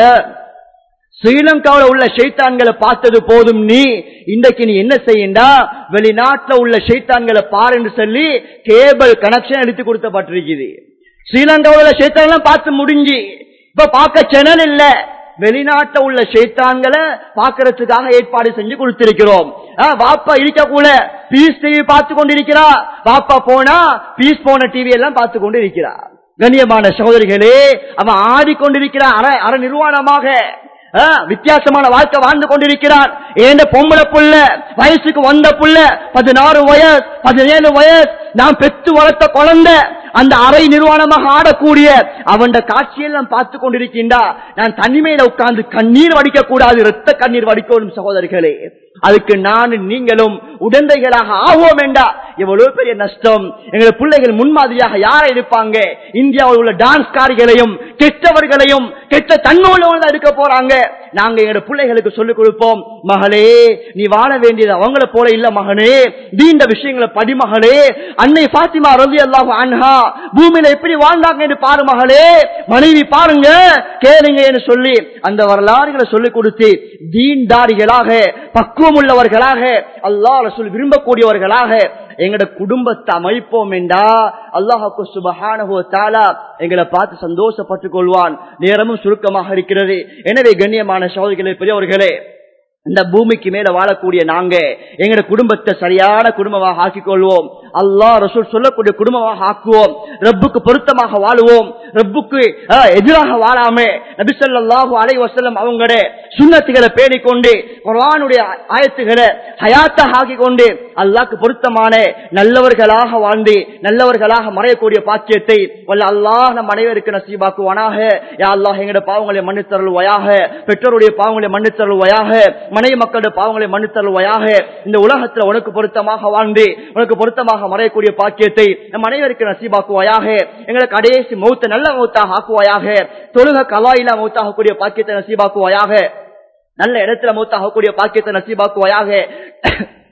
ஸ்ரீலங்காவில் உள்ள ஷைத்தான்களை பார்த்தது போதும் நீ இன்றைக்கு நீ என்ன செய்யண்டா வெளிநாட்டுல உள்ள ஷைத்தான்களை பாருன்னு சொல்லி கேபிள் கனெக்ஷன் எடுத்து கொடுத்தப்பட்டிருக்குது ஸ்ரீலங்காவில் உள்ள ஷைத்தான்லாம் பார்த்து முடிஞ்சு இப்ப பார்க்க சேனல் இல்ல வெளிநாட்டுல உள்ள ஷைத்தான்களை பார்க்கறதுக்காக ஏற்பாடு செஞ்சு கொடுத்திருக்கிறோம் ஆ, வாப்பா இருக்க கூட பீஸ் டிவி பார்த்து கொண்டிருக்கிறா வாப்பா போனா பீஸ் போன டிவி எல்லாம் பார்த்து கொண்டு இருக்கிறா கண்ணியமான சகோதரிகளே அவன் ஆடிக்கொண்டிருக்கிறான் அற அற நிர்வாணமாக ஆ, வித்தியாசமான வாழ்க்கை வாழ்ந்து கொண்டிருக்கிறான் ஏண்ட பொம்பளை புள்ள வயசுக்கு வந்த புள்ள பதினாறு வயசு பதினேழு வயசு நான் பெற்று வளர்த்த குழந்தை அந்த அறை நிர்வாணமாக ஆடக்கூடிய அவன் காட்சியெல்லாம் பார்த்து கொண்டிருக்கின்றா நான் தனிமையில உட்கார்ந்து கண்ணீர் வடிக்க கூடாது இரத்த கண்ணீர் வடிக்கணும் சகோதரிகளே அதுக்கு நான் நீங்களும் உடந்தைகளாக ஆவோம் வேண்டா எவ்வளவு பெரிய நஷ்டம் எங்கள் பிள்ளைகள் முன்மாதிரியாக யாரை இருப்பாங்க இந்தியாவில் உள்ள டான்ஸ் காரிகளையும் கெட்டவர்களையும் கெட்ட தன்மை உள்ளவங்க இருக்க போறாங்க நாங்க எங்க பிள்ளைகளுக்கு சொல்லிக் கொடுப்போம் மகளே நீ வாழ வேண்டியது அவங்கள போல இல்ல மகனே தீண்ட விஷயங்களை படி மகளே அன்னை பாத்திமா ரவி அல்லாஹ் அன்ஹா பூமியில எப்படி வாழ்ந்தாங்க என்று பாரு மகளே மனைவி பாருங்க கேளுங்க என்று சொல்லி அந்த வரலாறுகளை சொல்லிக் கொடுத்து தீன்தாரிகளாக பக்குவம் உள்ளவர்களாக அல்லாஹ் ரசூல் விரும்பக்கூடியவர்களாக எங்கட குடும்பத்தை அமைப்போம் என்றா அல்லாஹுக்கு சுபஹானஹு தாலா எங்களை பார்த்து சந்தோஷப்பட்டுக் கொள்வான் நேரமும் சுருக்கமாக இருக்கிறது எனவே கண்ணியமான சகோதரிகளே பெரியவர்களே இந்த பூமிக்கு மேல வாழக்கூடிய நாங்க எங்கட குடும்பத்தை சரியான குடும்பமாக ஆக்கிக் கொள்வோம் அல்லாஹ் ரசூல் சொல்லக்கூடிய குடும்பமாக ஆக்குவோம் ரப்புக்கு பொருத்தமாக வாழுவோம் ரப்புக்கு அஹ், எதிராக வாழாம நபிசல்லாஹு அலை வசல்லம் அவங்களோட சுண்ணத்துகளை பேணிக்கொண்டு குர்ஆனுடைய ஆயத்துகளை ஹயாத்தாக ஆக்கிக் கொண்டு அல்லாஹ்க்கு பொருத்தமான நல்லவர்களாக வாழ்ந்து நல்லவர்களாக மறையக்கூடிய பாக்கியத்தை வல்ல அல்லாஹ் நம் அனைவருக்கு நசீபாக்குவானாக யா அல்லாஹ் எங்கட பாவங்களை மன்னித்தருள்வாயாக பெற்றோருடைய பாவங்களை மன்னித்தருள்வாயாக மனைவி மக்களுடைய பாவங்களை மன்னித்தருள்வாயாக இந்த உலகத்துல உனக்கு பொருத்தமாக வாழ்ந்து உனக்கு பொருத்தமாக மறையக்கூடிய பாக்கியத்தை நம் அனைவருக்கு நசீபாக்குவாயாக எங்களை கடைசி மௌத்த நல்ல மௌத்தாக ஆக்குவாயாக தொழுக கலாயிலா மௌத்தாகக்கூடிய பாக்கியத்தை நசீபாக்குவாயாக நல்ல இடத்துல மௌத்தாகக்கூடிய பாக்கியத்தை நசீபாக்குவாயாக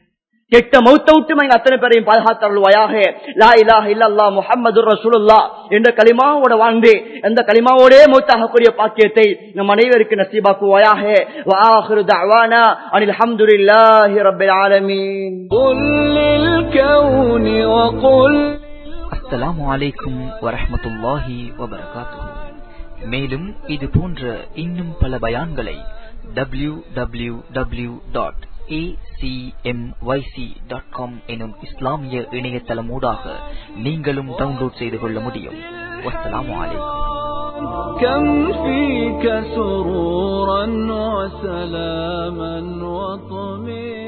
கெட்ட மௌத்த விட்டு எங்க அத்தனை பேரையும் பாதுகாத்தருள்வாயாக லா இலாஹ இல்லல்லா முஹம்மது ரசூலுல்லா என்ற களிமாவோட வாழ்ந்து அந்த களிமாவோடே மௌத்தாகக்கூடிய பாக்கியத்தை நம் அனைவருக்கு நசீபாக்குவாயாக வாஹிரு தஅவானா அனில் ஹம்துலில்லாஹி ரப்பில் ஆலமீன் قل للكون وقل அஸ்ஸலாமு அலைக்கும் வரஹ்மத்துல்லாஹி வபரகாத்துஹு மேலும் இது போன்ற இன்னும் பல பயான்களை W W W dot dot com எனும் இஸ்லாமிய இணையதளமூடாக நீங்களும் டவுன்லோட் செய்து கொள்ள முடியும் வஸ்ஸலாமு அலைக்கும் كم فيك سرورا وسلاما وطمئنا